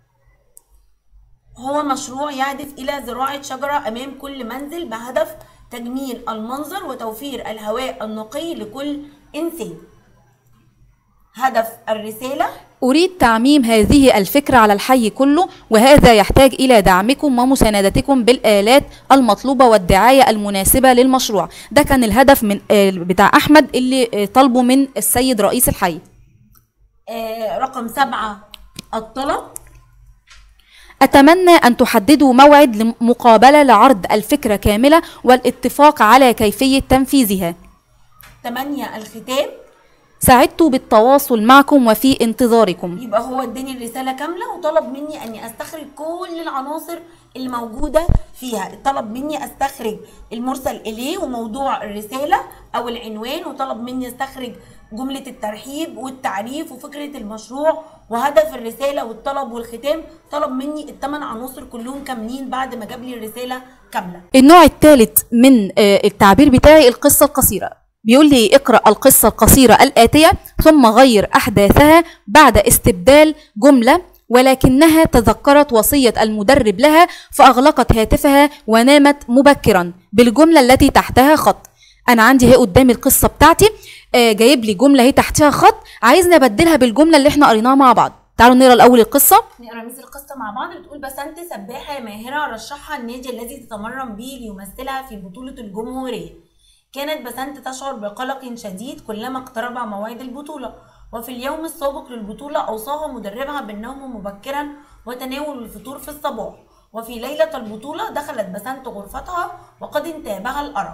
Speaker 1: هو مشروع يهدف الى زراعه شجره امام كل منزل بهدف تجميل المنظر وتوفير الهواء النقي لكل انسان هدف الرساله
Speaker 2: أريد تعميم هذه الفكرة على الحي كله وهذا يحتاج إلى دعمكم ومساندتكم بالآلات المطلوبة والدعاية المناسبة للمشروع ده كان الهدف من آه، بتاع أحمد اللي آه، طلبه من السيد رئيس الحي
Speaker 1: آه رقم سبعة الطلب
Speaker 2: أتمنى أن تحددوا موعد لمقابلة لعرض الفكرة كاملة والاتفاق على كيفية تنفيذها
Speaker 1: ثمانية الختام
Speaker 2: سعدت بالتواصل معكم وفي انتظاركم
Speaker 1: يبقى هو اداني الرسالة كاملة وطلب مني اني استخرج كل العناصر اللي موجودة فيها طلب مني استخرج المرسل اليه وموضوع الرسالة او العنوان وطلب مني استخرج جملة الترحيب والتعريف وفكرة المشروع وهدف الرسالة والطلب والختام طلب مني الثمان عناصر كلهم كاملين بعد ما جاب لي الرسالة كاملة
Speaker 2: النوع الثالث من آه، التعبير بتاعي القصة القصيرة بيقول لي اقرأ القصة القصيرة الآتية ثم غير أحداثها بعد استبدال جملة ولكنها تذكرت وصية المدرب لها فأغلقت هاتفها ونامت مبكرا بالجملة التي تحتها خط أنا عندي هي قدامي القصة بتاعتي آه، جايب لي جملة هي تحتها خط عايزني أبدلها بالجملة اللي احنا قريناها مع بعض تعالوا نقرا الأول القصة
Speaker 1: نقرا مثل القصه مع بعض بتقول بسنت سباحه ماهره رشحها النادي الذي تتمرن به ليمثلها في بطوله الجمهوريه كانت بسنت تشعر بقلق شديد كلما اقترب موعد البطوله وفي اليوم السابق للبطوله اوصاها مدربها بالنوم مبكرا وتناول الفطور في الصباح وفي ليله البطوله دخلت بسنت غرفتها وقد انتابها الارق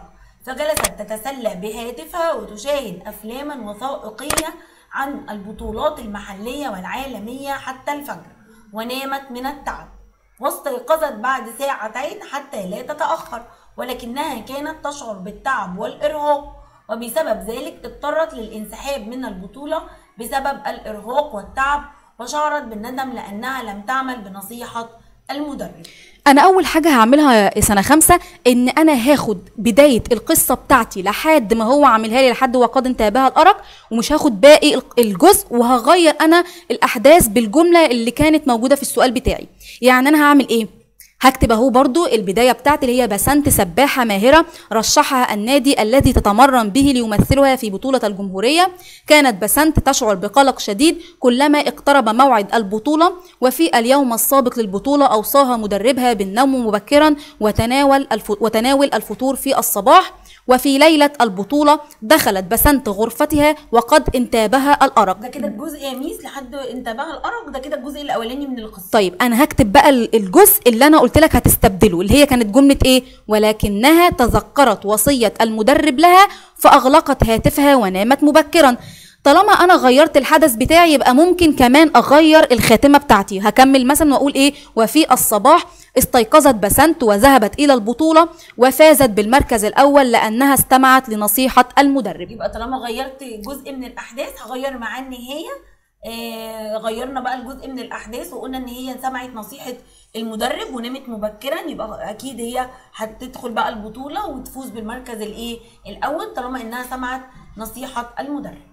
Speaker 1: فجلست تتسلى بهاتفها وتشاهد أفلاما وثائقية عن البطولات المحلية والعالمية حتى الفجر ونامت من التعب واستيقظت بعد ساعتين حتى لا تتأخر ولكنها كانت تشعر بالتعب والإرهاق وبسبب ذلك اضطرت للانسحاب من البطولة بسبب الإرهاق والتعب وشعرت بالندم لأنها لم تعمل بنصيحة المدرب
Speaker 2: انا اول حاجه هعملها سنه خمسة ان انا هاخد بدايه القصه بتاعتي لحد ما هو عاملها لي لحد وقد انتهى بها الارق ومش هاخد باقي الجزء وهغير انا الاحداث بالجمله اللي كانت موجوده في السؤال بتاعي يعني انا هعمل ايه هكتب اهو برضو البدايه بتاعتي اللي هي بسنت سباحه ماهره رشحها النادي الذي تتمرن به ليمثلها في بطوله الجمهوريه كانت بسنت تشعر بقلق شديد كلما اقترب موعد البطوله وفي اليوم السابق للبطوله اوصاها مدربها بالنوم مبكرا وتناول الف... وتناول الفطور في الصباح وفي ليلة البطولة دخلت بسنت غرفتها وقد انتابها الأرق
Speaker 1: ده كده الجزء يا ميس لحد انتباه الأرق ده كده الجزء الأولاني من القصة
Speaker 2: طيب أنا هكتب بقى الجزء اللي أنا قلت لك هتستبدله اللي هي كانت جملة إيه ولكنها تذكرت وصية المدرب لها فأغلقت هاتفها ونامت مبكرا طالما انا غيرت الحدث بتاعي يبقى ممكن كمان اغير الخاتمه بتاعتي هكمل مثلا واقول ايه وفي الصباح استيقظت بسنت وذهبت الى البطوله وفازت بالمركز الاول لانها استمعت لنصيحه المدرب
Speaker 1: يبقى طالما غيرت جزء من الاحداث هغير معاه النهايه آه غيرنا بقى الجزء من الاحداث وقلنا ان هي سمعت نصيحه المدرب ونامت مبكرا يبقى اكيد هي هتدخل بقى البطوله وتفوز بالمركز الايه الاول طالما انها سمعت نصيحه المدرب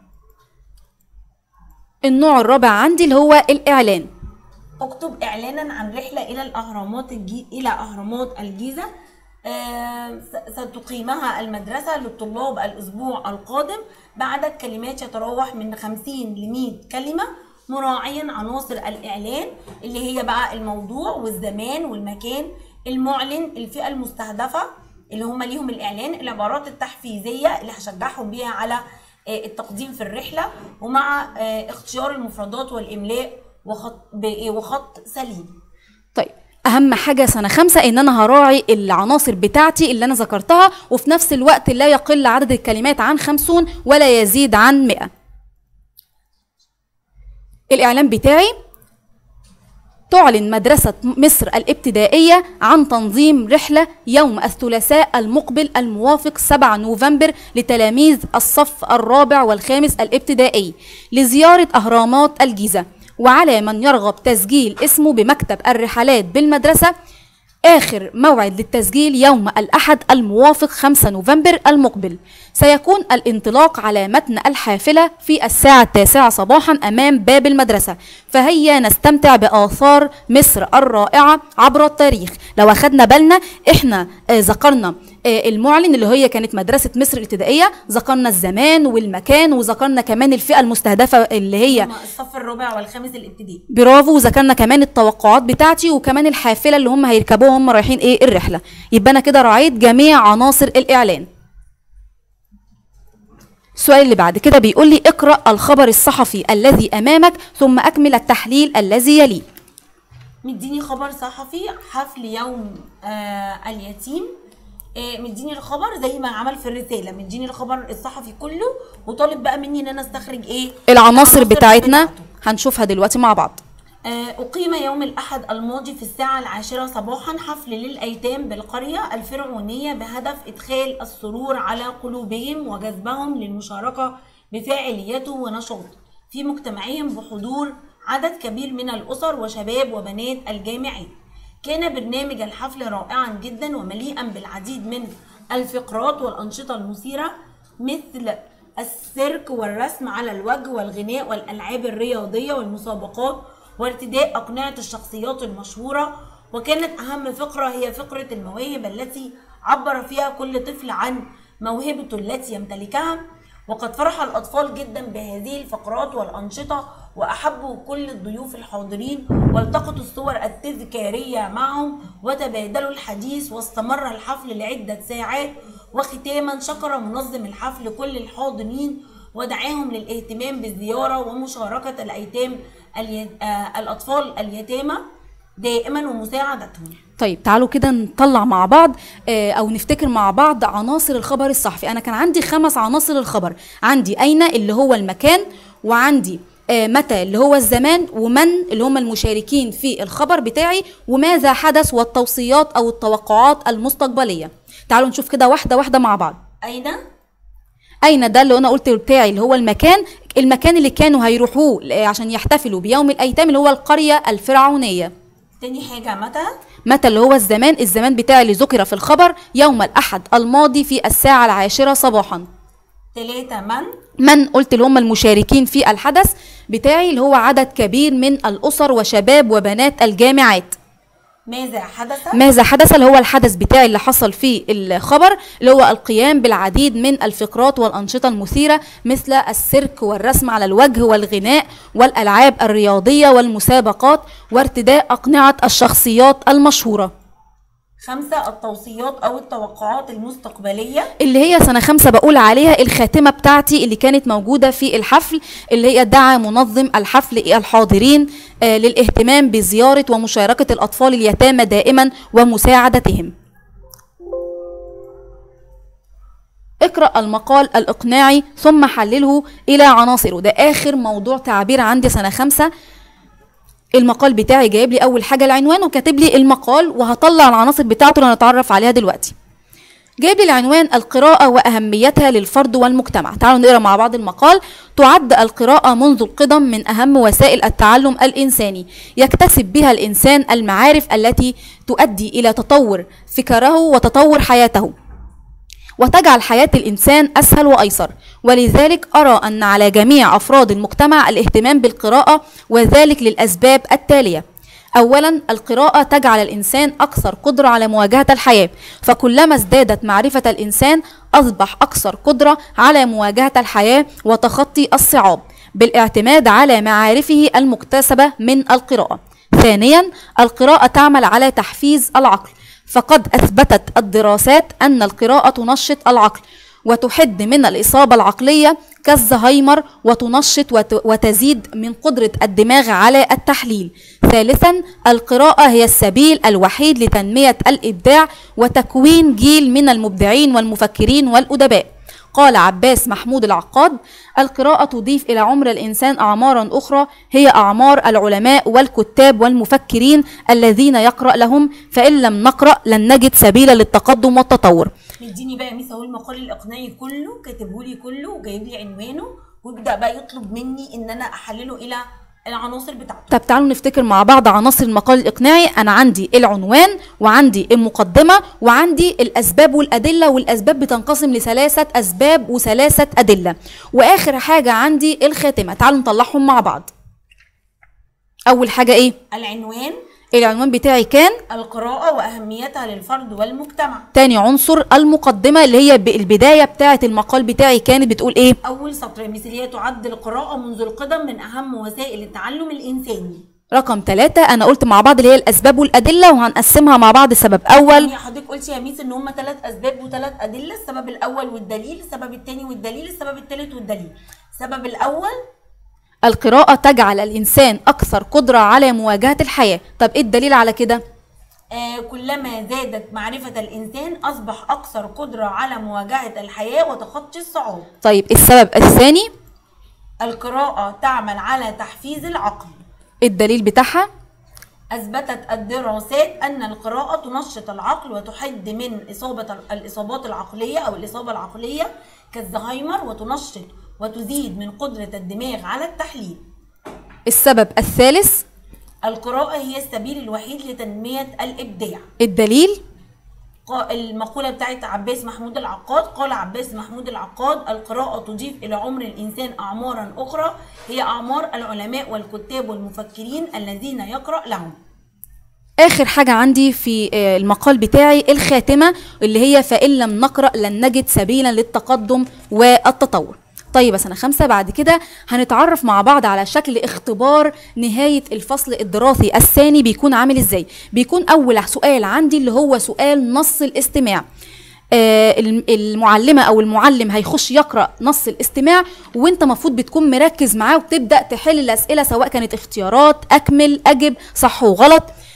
Speaker 2: النوع الرابع عندي اللي هو الإعلان
Speaker 1: اكتب إعلانا عن رحلة إلى الأهرامات الجي... إلى أهرامات الجيزة آه ستقيمها المدرسة للطلاب الأسبوع القادم بعدد كلمات يتراوح من 50 ل 100 كلمة مراعيا عناصر الإعلان اللي هي بقى الموضوع والزمان والمكان المعلن الفئة المستهدفة اللي هم ليهم الإعلان العبارات التحفيزية اللي هشجعهم بيها على التقديم في الرحله ومع اختيار المفردات والاملاء وخط وخط سليم.
Speaker 2: طيب اهم حاجه سنه خمسة ان انا هراعي العناصر بتاعتي اللي انا ذكرتها وفي نفس الوقت لا يقل عدد الكلمات عن خمسون ولا يزيد عن مئة الاعلان بتاعي تعلن مدرسة مصر الابتدائية عن تنظيم رحلة يوم الثلاثاء المقبل الموافق 7 نوفمبر لتلاميذ الصف الرابع والخامس الابتدائي لزيارة أهرامات الجيزة وعلى من يرغب تسجيل اسمه بمكتب الرحلات بالمدرسة آخر موعد للتسجيل يوم الأحد الموافق 5 نوفمبر المقبل سيكون الانطلاق على متن الحافلة في الساعة التاسعة صباحا أمام باب المدرسة فهيا نستمتع بآثار مصر الرائعة عبر التاريخ لو أخدنا بالنا إحنا آه ذكرنا آه المعلن اللي هي كانت مدرسة مصر الابتدائية ذكرنا الزمان والمكان وذكرنا كمان الفئة المستهدفة اللي هي
Speaker 1: الصف الرابع والخامس الابتدائي
Speaker 2: برافو وذكرنا كمان التوقعات بتاعتي وكمان الحافلة اللي هم هيركبوها هم رايحين ايه الرحلة يبقى انا كده راعيت جميع عناصر الاعلان السؤال اللي بعد كده بيقول لي اقرأ الخبر الصحفي الذي أمامك ثم أكمل التحليل الذي يليه
Speaker 1: مديني خبر صحفي حفل يوم آه اليتيم آه مديني الخبر زي ما عمل في الرسالة مديني الخبر الصحفي كله وطالب بقى مني ان انا استخرج ايه
Speaker 2: العناصر بتاعتنا هنشوفها دلوقتي مع بعض
Speaker 1: أقيم يوم الأحد الماضي في الساعة العاشرة صباحا حفل للأيتام بالقرية الفرعونية بهدف إدخال السرور على قلوبهم وجذبهم للمشاركة بفاعليته ونشاط في مجتمعهم بحضور عدد كبير من الأسر وشباب وبنات الجامعات كان برنامج الحفل رائعا جدا ومليئا بالعديد من الفقرات والأنشطة المثيرة مثل السيرك والرسم على الوجه والغناء والألعاب الرياضية والمسابقات وارتداء أقنعة الشخصيات المشهورة وكانت أهم فقرة هي فقرة المواهب التي عبر فيها كل طفل عن موهبته التي يمتلكها وقد فرح الأطفال جدا بهذه الفقرات والأنشطة وأحبوا كل الضيوف الحاضرين والتقطوا الصور التذكارية معهم وتبادلوا الحديث واستمر الحفل لعدة ساعات وختاما شكر منظم الحفل كل الحاضرين ودعاهم للاهتمام بالزيارة ومشاركة الأيتام الأطفال اليتامى دائما ومساعدتهم
Speaker 2: طيب تعالوا كده نطلع مع بعض آه، او نفتكر مع بعض عناصر الخبر الصحفي انا كان عندي خمس عناصر الخبر عندي اين اللي هو المكان وعندي آه، متى اللي هو الزمان ومن اللي هم المشاركين في الخبر بتاعي وماذا حدث والتوصيات او التوقعات المستقبليه تعالوا نشوف كده واحده واحده مع بعض
Speaker 1: اين
Speaker 2: اين ده اللي انا قلت بتاعي اللي هو المكان المكان اللي كانوا هيروحوه ل- عشان يحتفلوا بيوم الايتام اللي هو القريه الفرعونيه
Speaker 1: تاني حاجه متى
Speaker 2: متى اللي هو الزمان الزمان بتاعي اللي ذكر في الخبر يوم الأحد الماضي في الساعة العاشرة صباحا
Speaker 1: ثلاثة من
Speaker 2: من قلت اللي هم المشاركين في الحدث بتاعي اللي هو عدد كبير من الأسر وشباب وبنات الجامعات
Speaker 1: ماذا حدث
Speaker 2: ماذا حدث اللي هو الحدث بتاعي اللي حصل في الخبر اللي هو القيام بالعديد من الفقرات والأنشطة المثيرة مثل السيرك والرسم على الوجه والغناء والألعاب الرياضية والمسابقات وارتداء أقنعة الشخصيات المشهورة
Speaker 1: خمسة التوصيات أو التوقعات المستقبلية
Speaker 2: اللي هي سنة خمسة بقول عليها الخاتمة بتاعتي اللي كانت موجودة في الحفل اللي هي دعا منظم الحفل الحاضرين آه، للاهتمام بزيارة ومشاركة الأطفال اليتامى دائما ومساعدتهم اقرأ المقال الإقناعي ثم حلله إلى عناصره ده آخر موضوع تعبير عندي سنة خمسة المقال بتاعي جايب لي أول حاجة العنوان وكاتب لي المقال وهطلع العناصر بتاعته اللي هنتعرف عليها دلوقتي جايب لي العنوان القراءة وأهميتها للفرد والمجتمع تعالوا نقرأ مع بعض المقال تعد القراءة منذ القدم من أهم وسائل التعلم الإنساني يكتسب بها الإنسان المعارف التي تؤدي إلى تطور فكره وتطور حياته وتجعل حياة الإنسان أسهل وأيسر ولذلك أرى أن على جميع أفراد المجتمع الاهتمام بالقراءة وذلك للأسباب التالية أولا القراءة تجعل الإنسان أكثر قدرة على مواجهة الحياة فكلما ازدادت معرفة الإنسان أصبح أكثر قدرة على مواجهة الحياة وتخطي الصعاب بالاعتماد على معارفه المكتسبة من القراءة ثانيا القراءة تعمل على تحفيز العقل فقد أثبتت الدراسات أن القراءة تنشط العقل وتحد من الإصابة العقلية كالزهايمر وتنشط وت- وتزيد من قدرة الدماغ على التحليل ثالثا القراءة هي السبيل الوحيد لتنمية الإبداع وتكوين جيل من المبدعين والمفكرين والأدباء قال عباس محمود العقاد القراءة تضيف إلى عمر الإنسان أعمارا أخرى هي أعمار العلماء والكتاب والمفكرين الذين يقرأ لهم فإن لم نقرأ لن نجد سبيلا للتقدم والتطور
Speaker 1: مديني بقى يا ميس اهو المقال الإقناعي كله كاتبهولي كله وجايب لي عنوانه ويبدأ بقى يطلب مني إن أنا أحلله إلى العناصر بتاعته
Speaker 2: طب تعالوا نفتكر مع بعض عناصر المقال الإقناعي أنا عندي العنوان وعندي المقدمة وعندي الأسباب والأدلة والأسباب بتنقسم لثلاثة أسباب وثلاثة أدلة وآخر حاجة عندي الخاتمة تعالوا نطلعهم مع بعض أول حاجة إيه؟
Speaker 1: العنوان
Speaker 2: العنوان بتاعي كان
Speaker 1: القراءة وأهميتها للفرد والمجتمع
Speaker 2: تاني عنصر المقدمة اللي هي ب- البداية بتاعة المقال بتاعي كانت بتقول ايه
Speaker 1: أول سطر يا ميس اللي هي تعد القراءة منذ القدم من أهم وسائل التعلم الإنساني
Speaker 2: رقم ثلاثة أنا قلت مع بعض اللي هي الأسباب والأدلة وهنقسمها مع بعض سبب أول
Speaker 1: يعني حضرتك قلتي يا ميس ان هم ثلاث اسباب وثلاث ادله السبب الاول والدليل السبب الثاني والدليل السبب الثالث والدليل السبب الاول
Speaker 2: القراءة تجعل الإنسان أكثر قدرة على مواجهة الحياة طب إيه الدليل على كده
Speaker 1: آه كلما زادت معرفة الإنسان أصبح أكثر قدرة على مواجهة الحياة وتخطي الصعاب
Speaker 2: طيب السبب الثاني
Speaker 1: القراءة تعمل على تحفيز العقل
Speaker 2: الدليل بتاعها
Speaker 1: أثبتت الدراسات أن القراءة تنشط العقل وتحد من إصابة الإصابات العقلية أو الإصابة العقلية كالزهايمر وتنشط وتزيد من قدرة الدماغ على التحليل
Speaker 2: السبب الثالث
Speaker 1: القراءة هي السبيل الوحيد لتنمية الإبداع
Speaker 2: الدليل
Speaker 1: قا- المقولة بتاعت عباس محمود العقاد قال عباس محمود العقاد القراءة تضيف إلى عمر الإنسان أعمارا أخرى هي أعمار العلماء والكتاب والمفكرين الذين يقرأ لهم
Speaker 2: آخر حاجة عندي في آه، المقال بتاعي الخاتمة اللي هي فإن لم نقرأ لن نجد سبيلا للتقدم والتطور طيب يا سنة خمسة بعد كده هنتعرف مع بعض على شكل اختبار نهاية الفصل الدراسي الثاني بيكون عامل ازاي بيكون أول سؤال عندي اللي هو سؤال نص الاستماع آه، الم- المعلمة أو المعلم هيخش يقرأ نص الاستماع وانت مفروض بتكون مركز معاه وبتبدأ تحل الأسئلة سواء كانت اختيارات أكمل أجب صح وغلط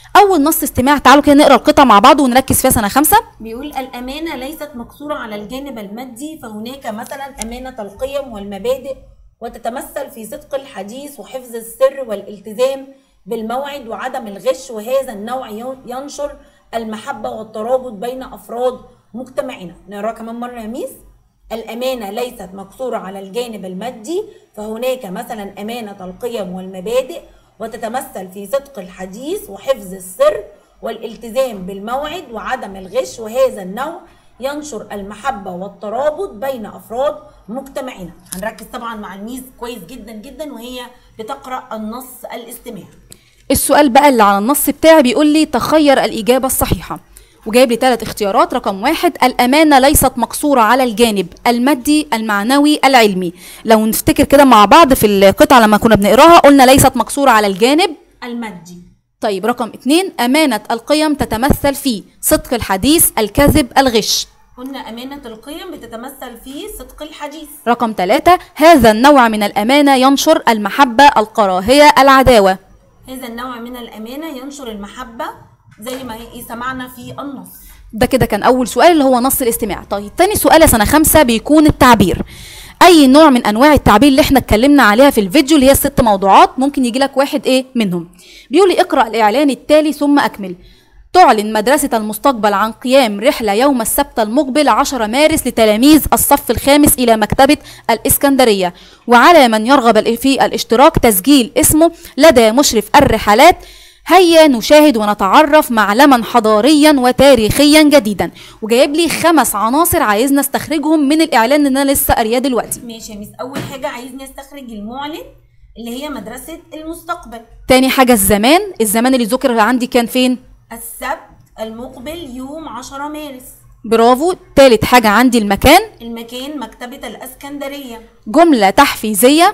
Speaker 2: اول نص استماع تعالوا كده نقرا القطع مع بعض ونركز فيها سنه خمسة
Speaker 1: بيقول الأمانة ليست مقصورة على الجانب المادي فهناك مثلا أمانة القيم والمبادئ وتتمثل في صدق الحديث وحفظ السر والالتزام بالموعد وعدم الغش وهذا النوع ين- ينشر المحبة والترابط بين أفراد مجتمعنا نقرأ كمان مرة يا ميس الأمانة ليست مقصورة على الجانب المادي فهناك مثلا أمانة القيم والمبادئ وتتمثل في صدق الحديث وحفظ السر والالتزام بالموعد وعدم الغش وهذا النوع ينشر المحبة والترابط بين أفراد مجتمعنا هنركز طبعا مع الميز كويس جدا جدا وهي بتقرأ النص الاستماع
Speaker 2: السؤال بقى اللي على النص بتاعي بيقول لي تخير الإجابة الصحيحة وجايب لي ثلاث اختيارات رقم واحد الأمانة ليست مقصورة على الجانب المادي المعنوي العلمي لو نفتكر كده مع بعض في القطعة لما كنا بنقراها قلنا ليست مقصورة على الجانب
Speaker 1: المادي
Speaker 2: طيب رقم اتنين أمانة القيم تتمثل في صدق الحديث الكذب الغش
Speaker 1: قلنا أمانة القيم بتتمثل في صدق الحديث
Speaker 2: رقم ثلاثة هذا النوع من الأمانة ينشر المحبة الكراهية العداوة
Speaker 1: هذا النوع من الأمانة ينشر المحبة زي ما إيه سمعنا في النص
Speaker 2: ده كده كان أول سؤال اللي هو نص الاستماع طيب تاني سؤال يا سنة خمسة بيكون التعبير أي نوع من أنواع التعبير اللي احنا اتكلمنا عليها في الفيديو اللي هي الست موضوعات ممكن يجي لك واحد إيه منهم بيقول لي اقرأ الإعلان التالي ثم أكمل تعلن مدرسة المستقبل عن قيام رحلة يوم السبت المقبل 10 مارس لتلاميذ الصف الخامس إلى مكتبة الإسكندرية وعلى من يرغب في الاشتراك تسجيل اسمه لدى مشرف الرحلات هيا نشاهد ونتعرف معلما حضاريا وتاريخيا جديدا وجايب لي خمس عناصر عايزنا استخرجهم من الاعلان اللي انا لسه قارياه دلوقتي
Speaker 1: ماشي يا ميس أول حاجة عايزني أستخرج المعلن اللي هي مدرسة المستقبل
Speaker 2: تاني حاجه الزمان الزمان اللي ذكر عندي كان فين
Speaker 1: السبت المقبل يوم 10 مارس
Speaker 2: برافو تالت حاجه عندي المكان
Speaker 1: المكان مكتبة الإسكندرية
Speaker 2: جمله تحفيزيه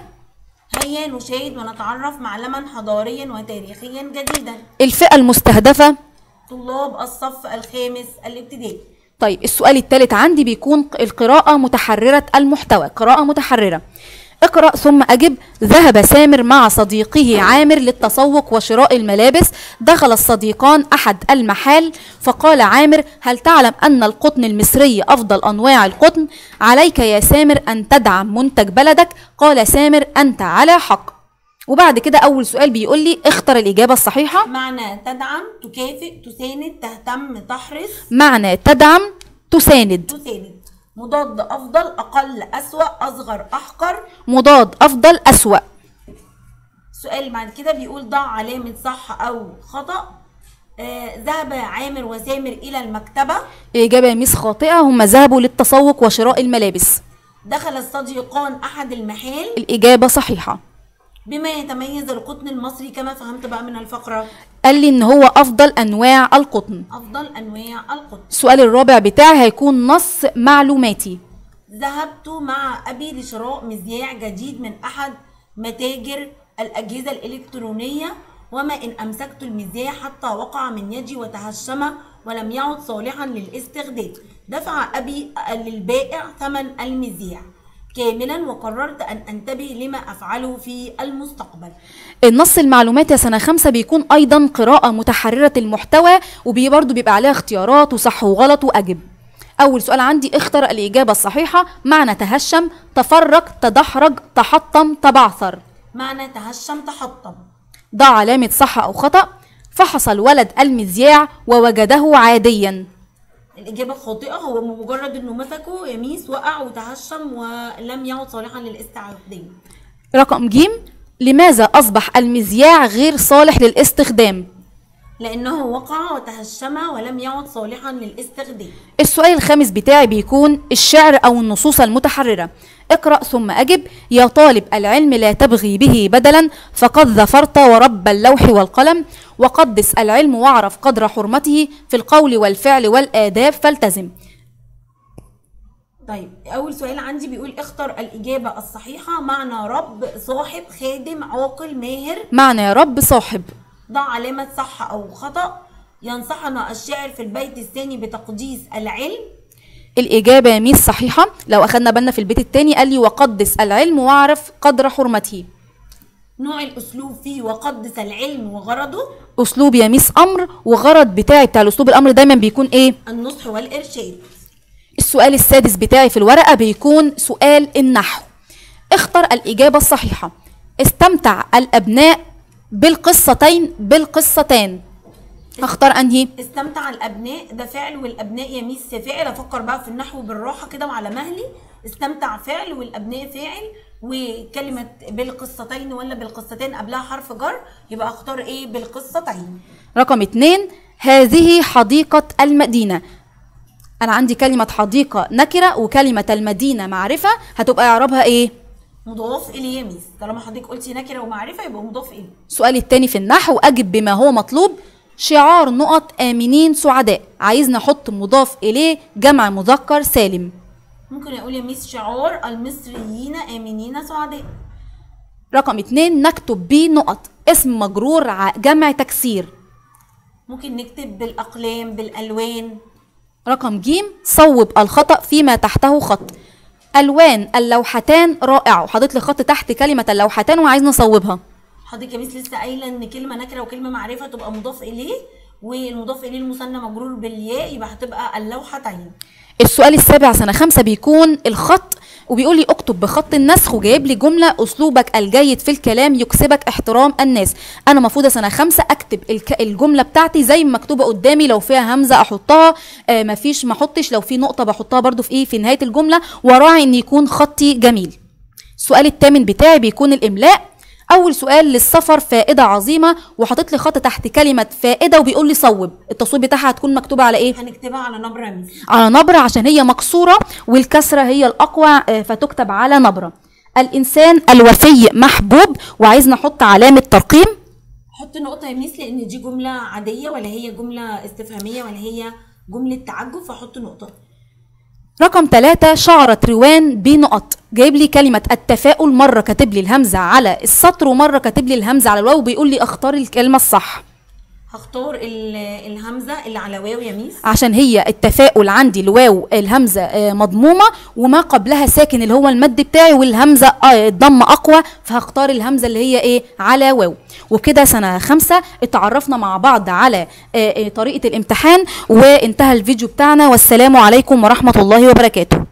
Speaker 1: هيا نشاهد ونتعرف معلما حضاريا وتاريخيا جديدا
Speaker 2: الفئه المستهدفه
Speaker 1: طلاب الصف الخامس الابتدائي
Speaker 2: طيب السؤال الثالث عندي بيكون القراءة متحررة المحتوى قراءة متحررة اقرأ ثم أجب ذهب سامر مع صديقه عامر للتسوق وشراء الملابس دخل الصديقان أحد المحال فقال عامر هل تعلم أن القطن المصري أفضل أنواع القطن عليك يا سامر أن تدعم منتج بلدك قال سامر أنت على حق وبعد كده أول سؤال بيقول لي اختر الإجابة الصحيحة
Speaker 1: معنى تدعم تكافئ تساند تهتم تحرص
Speaker 2: معنى تدعم تساند
Speaker 1: تساند مضاد أفضل أقل أسوأ أصغر أحقر
Speaker 2: مضاد أفضل أسوأ
Speaker 1: سؤال بعد كده بيقول ضع علامة صح أو خطأ آه ذهب عامر وسامر إلى المكتبة
Speaker 2: الإجابة يا ميس خاطئة هم ذهبوا للتسوق وشراء الملابس
Speaker 1: دخل الصديقان أحد المحال
Speaker 2: الإجابة صحيحة
Speaker 1: بما يتميز القطن المصري كما فهمت بقى من الفقرة
Speaker 2: قال لي إن هو أفضل أنواع القطن
Speaker 1: أفضل أنواع القطن
Speaker 2: السؤال الرابع بتاعي هيكون نص معلوماتي
Speaker 1: ذهبت مع أبي لشراء مذياع جديد من أحد متاجر الأجهزة الإلكترونية وما إن أمسكت المذياع حتى وقع من يدي وتهشم ولم يعد صالحا للاستخدام دفع أبي للبائع ثمن المذياع كاملا وقررت أن أنتبه لما أفعله في المستقبل
Speaker 2: النص المعلومات يا سنة خمسة بيكون أيضا قراءة متحررة المحتوى وبي برضه بيبقى عليها اختيارات وصح وغلط وأجب أول سؤال عندي اختر الإجابة الصحيحة معنى تهشم تفرق تدحرج تحطم تبعثر
Speaker 1: معنى تهشم تحطم
Speaker 2: ضع علامة صح أو خطأ فحص الولد المذياع ووجده عاديا
Speaker 1: الإجابة خاطئة هو مجرد إنه مسكه يميس وقع وتهشم ولم يعد صالحا للاستخدام
Speaker 2: رقم ج لماذا أصبح المذياع غير صالح للاستخدام
Speaker 1: لأنه وقع وتهشم ولم يعد صالحا للاستخدام
Speaker 2: السؤال الخامس بتاعي بيكون الشعر أو النصوص المتحررة اقرأ ثم أجب يا طالب العلم لا تبغي به بدلا فقد ظفرت ورب اللوح والقلم وقدس العلم واعرف قدر حرمته في القول والفعل والآداب فالتزم
Speaker 1: طيب أول سؤال عندي بيقول اختر الإجابة الصحيحة معنى رب صاحب خادم عاقل ماهر
Speaker 2: معنى يا رب صاحب
Speaker 1: ضع علامة صح أو خطأ ينصحنا الشاعر في البيت الثاني بتقديس العلم
Speaker 2: الإجابة يا ميس صحيحة لو أخدنا بالنا في البيت التاني قال لي وقدس العلم واعرف قدر حرمته
Speaker 1: نوع الاسلوب فيه وقدس العلم وغرضه
Speaker 2: اسلوب يا ميس امر وغرض بتاعي بتاع الاسلوب الامر دايما بيكون ايه
Speaker 1: النصح والارشاد
Speaker 2: السؤال السادس بتاعي في الورقة بيكون سؤال النحو اختر الإجابة الصحيحة استمتع الأبناء بالقصتين بالقصتان هختار أنهي
Speaker 1: استمتع الابناء ده فعل والابناء يا ميس فعل افكر بقى في النحو بالراحه كده وعلى مهلي استمتع فعل والابناء فاعل وكلمه بالقصتين ولا بالقصتين قبلها حرف جر يبقى اختار ايه بالقصتين
Speaker 2: رقم اتنين هذه حديقة المدينة أنا عندي كلمة حديقة نكرة وكلمة المدينة معرفة هتبقى إعرابها إيه؟
Speaker 1: مضاف اليه يا ميس طالما حضرتك قلتي نكره ومعرفه يبقى مضاف اليه
Speaker 2: السؤال التاني في النحو أجب بما هو مطلوب شعار نقط آمنين سعداء عايز نحط مضاف إليه جمع مذكر سالم
Speaker 1: ممكن اقول يا ميس شعار المصريين امنين سعداء
Speaker 2: رقم اتنين نكتب بيه نقط اسم مجرور ع- جمع تكسير
Speaker 1: ممكن نكتب بالاقلام بالالوان
Speaker 2: رقم جيم صوب الخطأ فيما تحته خط ألوان اللوحتان رائع وحاطط لي خط تحت كلمة اللوحتان وعايز نصوبها
Speaker 1: حضرتك يا ميس لسه قايله ان كلمه نكره وكلمه معرفه تبقى مضاف اليه والمضاف اليه المثنى مجرور بالياء يبقى هتبقى اللوحتين
Speaker 2: السؤال السابع سنة خمسة بيكون الخط وبيقول لي اكتب بخط النسخ وجايب لي جملة اسلوبك الجيد في الكلام يكسبك احترام الناس انا المفروض سنة خمسة اكتب الك... الجملة بتاعتي زي ما مكتوبة قدامي لو فيها همزة احطها آه مفيش ما احطش لو في نقطة بحطها برضو في ايه في نهاية الجملة وراعي ان يكون خطي جميل السؤال الثامن بتاعي بيكون الاملاء اول سؤال للسفر فائده عظيمه وحاطط لي خط تحت كلمه فائده وبيقول لي صوب التصويب بتاعها هتكون مكتوبه على ايه
Speaker 1: هنكتبها على نبره يا ميس
Speaker 2: على نبرة عشان هي مكسورة والكسرة هي الأقوى آه، فتكتب على نبرة الإنسان الوفي محبوب وعايز نحط علامة ترقيم
Speaker 1: حط نقطه يا ميس لان دي جمله عاديه ولا هي جمله استفهاميه ولا هي جمله تعجب فحط نقطه
Speaker 2: رقم ثلاثة شعرت روان بنقط جايب لي كلمة التفاؤل مرة كاتب لي الهمزة على السطر ومرة كاتب لي الهمزة على الواو بيقول لي اختار الكلمة الصح
Speaker 1: هختار ال- الهمزه اللي على واو يا ميس
Speaker 2: عشان هي التفاؤل عندي الواو الهمزة آه، مضمومة وما قبلها ساكن اللي هو المد بتاعي والهمزة آه، الضم أقوى فهختار الهمزة اللي هي إيه على واو وكده سنة خمسة اتعرفنا مع بعض على آه، آه، طريقة الامتحان وانتهى الفيديو بتاعنا والسلام عليكم ورحمة الله وبركاته